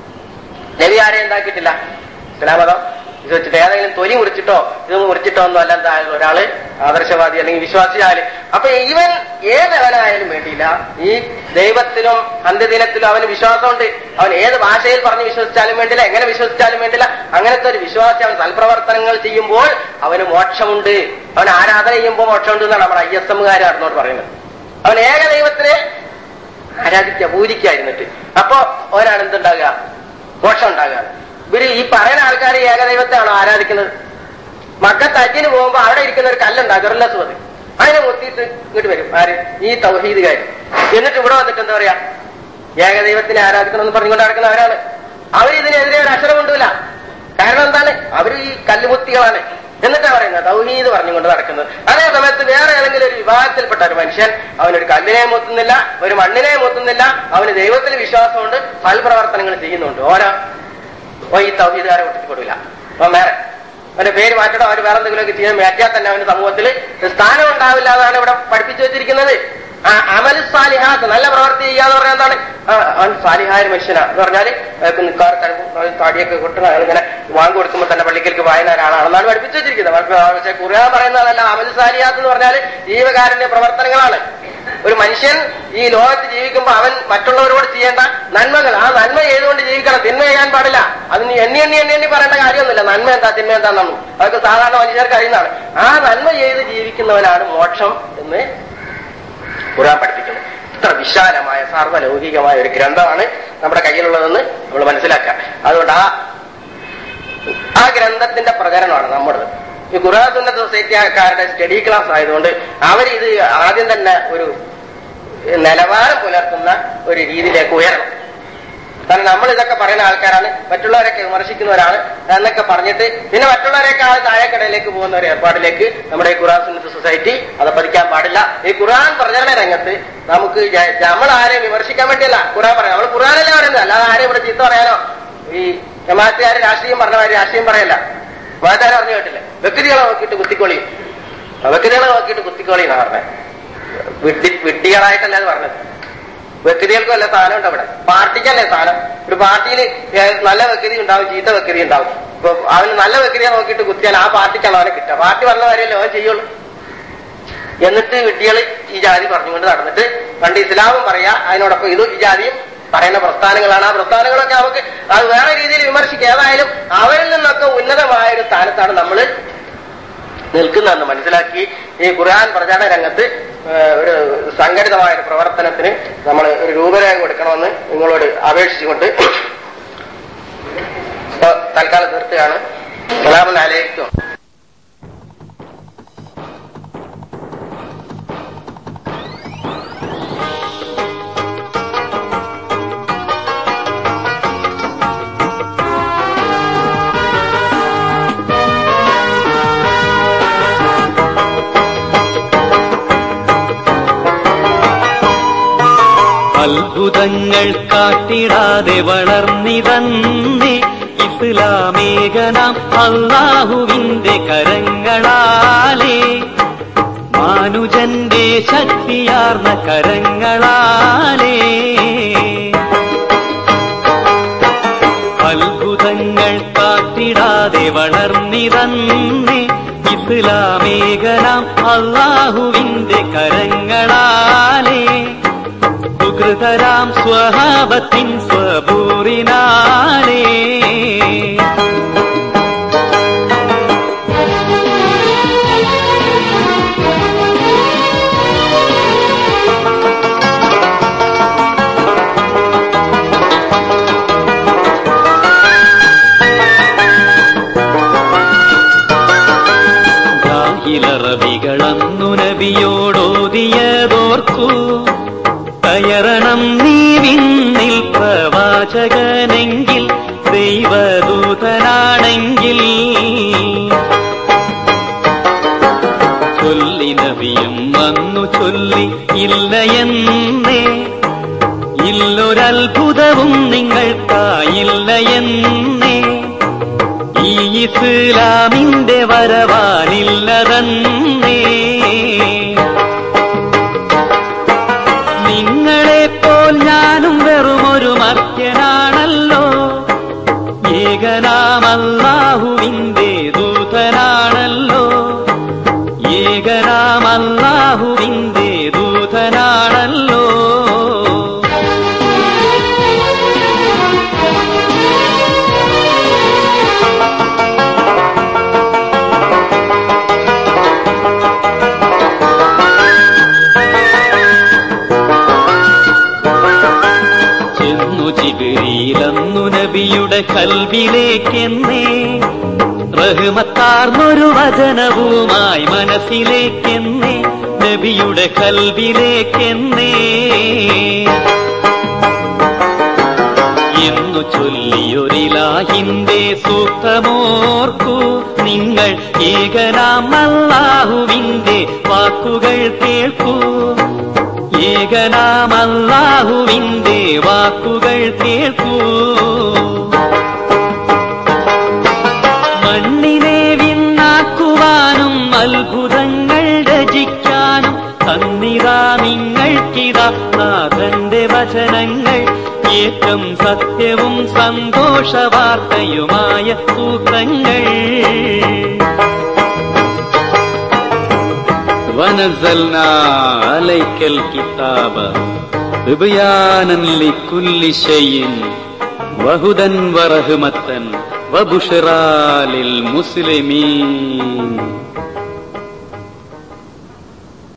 S1: നബി ആരെയും ഉണ്ടാക്കിയിട്ടില്ല ഇസ്ലാമതം ഇത് വെച്ചിട്ട് ഏതെങ്കിലും തൊലി മുറിച്ചിട്ടോ ഇത് മുറിച്ചിട്ടോ ഒന്നും അല്ല എന്താ ഒരാള് ആദർശവാദി അല്ലെങ്കിൽ വിശ്വാസിയാല് അപ്പൊ ഇവൻ ഏതവനായാലും വേണ്ടിയില്ല ഈ ദൈവത്തിലും അന്ത്യദിനത്തിലും അവന് വിശ്വാസമുണ്ട് അവൻ ഏത് ഭാഷയിൽ പറഞ്ഞ് വിശ്വസിച്ചാലും വേണ്ടില്ല എങ്ങനെ വിശ്വസിച്ചാലും വേണ്ടില്ല അങ്ങനത്തെ ഒരു വിശ്വാസി അവൻ സൽപ്രവർത്തനങ്ങൾ ചെയ്യുമ്പോൾ അവന് മോക്ഷമുണ്ട് അവൻ ആരാധന ചെയ്യുമ്പോൾ മോക്ഷമുണ്ട് എന്നാണ് നമ്മുടെ ഐ എസ് എമ്മുകാർ നടന്നോട് പറയുന്നത് അവൻ ഏക ദൈവത്തിനെ ആരാധിക്കുക പൂജിക്കായിരുന്നിട്ട് അപ്പോ ഒരാൾ എന്തുണ്ടാകുക മോക്ഷം ഉണ്ടാകുകയാണ് ഇവര് ഈ പറയുന്ന ആൾക്കാർ ഏകദൈവത്തെയാണോ ആരാധിക്കുന്നത് മക്കത്ത് അജ്ജിന് പോകുമ്പോ അവിടെ ഇരിക്കുന്ന ഒരു കല്ലുണ്ട് അഗർലസ്വത് അതിനെ മുത്തിയിട്ട് ഇങ്ങോട്ട് വരും ആര് ഈ തൗഹീദുകാർ എന്നിട്ട് ഇവിടെ വന്നിട്ട് എന്താ പറയാ ഏകദൈവത്തിനെ ആരാധിക്കണം എന്ന് പറഞ്ഞുകൊണ്ട് നടക്കുന്നവരാണ് അവർ ഇതിനെതിരെ ഒരു അക്ഷരം കൊണ്ടുമില്ല കാരണം എന്താണ് അവർ ഈ കല്ലുമുത്തികളാണ് എന്നിട്ടാ പറയുന്നത് തൗഹീദ് പറഞ്ഞുകൊണ്ട് നടക്കുന്നത് അതേ സമയത്ത് വേറെ ഏതെങ്കിലും ഒരു വിഭാഗത്തിൽപ്പെട്ട ഒരു മനുഷ്യൻ അവനൊരു കല്ലിനെ മുത്തുന്നില്ല ഒരു മണ്ണിനെ മുത്തുന്നില്ല അവന് ദൈവത്തിൽ വിശ്വാസമുണ്ട് സൽപ്രവർത്തനങ്ങൾ ചെയ്യുന്നുണ്ട് ഓരോ ഓ ഈ തൗഹീദുകാരെ ഒട്ടിക്കൊടുക്കില്ല അപ്പൊ വേറെ അവന്റെ പേര് മാറ്റണം അവര് വേറെ എന്തെങ്കിലുമൊക്കെ ചെയ്യാൻ മാറ്റിയാൽ തന്നെ അവന് സമൂഹത്തിൽ സ്ഥാനം ഉണ്ടാവില്ല എന്നാണ് ഇവിടെ പഠിപ്പിച്ചു വെച്ചിരിക്കുന്നത് ആ അമൽ സാലിഹാത്ത് നല്ല പ്രവൃത്തി ചെയ്യാന്ന് പറഞ്ഞാൽ എന്താണ് ആ, അവൻ സാലിഹായ ഒരു മനുഷ്യനാ എന്ന് പറഞ്ഞാല് അയാൾക്ക് നിൽക്കാറ് കഴിവും താടിയൊക്കെ കൊട്ടണ അയാൾ ഇങ്ങനെ വാങ്ങി കൊടുക്കുമ്പോൾ തന്നെ പള്ളിക്കലേക്ക് വായന ഒരാളാണെന്നാണ് പഠിപ്പിച്ചു വെച്ചിരിക്കുന്നത് പക്ഷേ- പക്ഷേ ഖുർആൻ പറയുന്നതല്ല അമൽ സാലിഹാത്ത് എന്ന് പറഞ്ഞാൽ ജീവകാരുണ്യ പ്രവർത്തനങ്ങളാണ് ഒരു മനുഷ്യൻ ഈ ലോകത്ത് ജീവിക്കുമ്പോൾ അവൻ മറ്റുള്ളവരോട് ചെയ്യേണ്ട നന്മകൾ ആ നന്മ ചെയ്തുകൊണ്ട് ജീവിക്കണം തിന്മ ചെയ്യാൻ പാടില്ല അതിന് എണ്ണി എണ്ണി എണ്ണി എണ്ണി പറയേണ്ട കാര്യമൊന്നുമില്ല നന്മ എന്താ തിന്മ എന്താണെന്നു അതൊക്കെ സാധാരണ മനുഷ്യർക്ക് അറിയുന്നതാണ് ആ നന്മ ചെയ്ത് ജീവിക്കുന്നവനാണ് മോക്ഷം എന്ന് ഖുർആൻ പഠിപ്പിക്കുന്നത് ഇത്ര വിശാലമായ സാർവലൗകികമായ ഒരു ഗ്രന്ഥമാണ് നമ്മുടെ കയ്യിലുള്ളതെന്ന് നമ്മൾ മനസ്സിലാക്കുക അതുകൊണ്ട് ആ ആ ഗ്രന്ഥത്തിന്റെ പ്രചരണമാണ് നമ്മുടെ ഈ ഖുർആൻ സുന്നത്ത് സൊസൈറ്റിക്കാരുടെ സ്റ്റഡി ക്ലാസ് ആയതുകൊണ്ട് അവരിത് ആദ്യം തന്നെ ഒരു നിലവാരം പുലർത്തുന്ന ഒരു രീതിയിലേക്ക് ഉയരണം കാരണം നമ്മൾ ഇതൊക്കെ പറയുന്ന ആൾക്കാരാണ് മറ്റുള്ളവരൊക്കെ വിമർശിക്കുന്നവരാണ് എന്നൊക്കെ പറഞ്ഞിട്ട് പിന്നെ മറ്റുള്ളവരെയൊക്കെ ആ താഴെക്കടയിലേക്ക് പോകുന്ന ഒരു ഏർപ്പാടിലേക്ക് നമ്മുടെ ഈ ഖുറാൻ സുന്നത്ത് സൊസൈറ്റി അത് പതിക്കാൻ പാടില്ല ഈ ഖുറാൻ പ്രചരണ രംഗത്ത് നമുക്ക് ജ- നമ്മൾ ആരെയും വിമർശിക്കാൻ വേണ്ടിയല്ല ഖുറാൻ പറയാം നമ്മൾ ഖുറാനല്ലേ പറയുന്നത് അല്ലാതെ ആരെയും ഇവിടെ ചീത്ത പറയാനോ ഈ ജമാഅത്തുകാർ രാഷ്ട്രീയം പറഞ്ഞവര് രാഷ്ട്രീയം പറയല്ല ജമാഅത്തുകാർ പറഞ്ഞു കേട്ടില്ലേ വ്യക്തികളെ നോക്കിയിട്ട് കുത്തിക്കൊളിയും ആ വ്യക്തികളെ നോക്കിയിട്ട് കുത്തിക്കൊളി എന്നാ പറഞ്ഞത് വിഡ്ഢി വിഡ്ഢികളായിട്ടല്ല അത് പറഞ്ഞത് വ്യക്തികൾക്കും അല്ല സ്ഥാനം ഉണ്ട് അവിടെ പാർട്ടിക്കല്ലേ സ്ഥാനം ഒരു പാർട്ടിയിൽ നല്ല വ്യക്തി ഉണ്ടാവും ചീത്ത വ്യക്തി ഉണ്ടാവും ഇപ്പൊ അവന് നല്ല വ്യക്തിയെ നോക്കിയിട്ട് കുത്തിയാൽ ആ പാർട്ടിക്കാണ് അവനെ കിട്ടുക പാർട്ടി പറഞ്ഞ കാര്യമല്ലേ അവൻ ചെയ്യുള്ളൂ എന്നിട്ട് വിഡ്ഢികൾ ഈ ജാതി പറഞ്ഞുകൊണ്ട് നടന്നിട്ട് പണ്ട് ഇസ്ലാമും പറയാ അതിനോടൊപ്പം ഇത് ഈ ജാതിയും പറയുന്ന പ്രസ്ഥാനങ്ങളാണ് ആ പ്രസ്ഥാനങ്ങളൊക്കെ നമുക്ക് അത് വേറെ രീതിയിൽ വിമർശിക്കുക ഏതായാലും അവരിൽ നിന്നൊക്കെ ഉന്നതമായ ഒരു സ്ഥാനത്താണ് നമ്മൾ നിൽക്കുന്നതെന്ന് മനസ്സിലാക്കി ഈ ഖുർആൻ പ്രചാരണ രംഗത്ത് ഏഹ്, ഒരു സംഘടിതമായ ഒരു പ്രവർത്തനത്തിന് നമ്മൾ ഒരു രൂപരേഖ കൊടുക്കണമെന്ന് നിങ്ങളോട് അപേക്ഷിച്ചുകൊണ്ട് ഇപ്പൊ തൽക്കാലം നിർത്തുകയാണ് സലാമലൈക്കും
S2: അത്ഭുതങ്ങൾ കാട്ടിടാതെ വളർന്നിതന്നേ ഇസ്ലാമേകനാം അള്ളാഹുവിന്റെ കരങ്ങളാലേ മാനുജന്റെ ശക്തിയാർന്ന കരങ്ങളാലേ അത്ഭുതങ്ങൾ കാട്ടിടാതെ വളർന്നിറന്നേ ഇസ്ലാമേകനാം അള്ളാഹുവിന്റെ കരങ്ങളാലേ സുഹൃതരാം സ്വഭാവത്തിൻ സ്വപൂറിനാലേ ജാഹിലറബികളന്നു നബിയോടോതിയതോർക്കൂ കയറണം നീ വിണ്ണിൽ പ്രവാചകനെങ്കിൽ ദൈവദൂതനാണെങ്കിൽ ചൊല്ലി നബിയും വന്നു ചൊല്ലി ഇല്ലയെന്നേ ഇല്ലൊരത്ഭുതവും നിങ്ങൾക്കായില്ലയെന്നേ ഈ ഇസ്ലാമിന്റെ വരവാനില്ലതന്നേ നിങ്ങളെപ്പോൽ ഞാനും വെറുമൊരു മർത്യനാണല്ലോ ഏകനാമല്ലാഹുവിന്റെ ദൂതനാണല്ലോ ഏകനാമല്ലാഹുവിന്റെ ദൂതനാണല്ലോ ചെന്നു ജിബിരിയിലന്നു നബിയുടെ കൽവിലേക്കെന്നേ റഹ്മത്താർന്നൊരു വചനവുമായി മനസ്സിലേക്കെന്നേ നബിയുടെ കൽവിലേക്കെന്നേ എന്നു ചൊല്ലിയൊരിലാഹിന്റെ സൂക്തമോർക്കൂ നിങ്ങൾ ഏകനാം അല്ലാഹുവിന്റെ വാക്കുകൾ കേൾക്കൂ ഏകനാം അല്ലാഹുവിന്റെ വാക്കുകൾ കേൾക്കൂ മണ്ണിനെ വിണ്ണാക്കുവാനും അത്ഭുതങ്ങൾ രചിക്കാനും തന്നിതാ നിങ്ങൾക്കിതാ നാഥന്റെ വചനങ്ങൾ ഏറ്റവും സത്യവും സന്തോഷ വാർത്തയുമായ സൂത്രങ്ങൾ ونزلنا عليك الكتاب ببيانا لكل شيء وهدى ورحمة وبشرى للمسلمين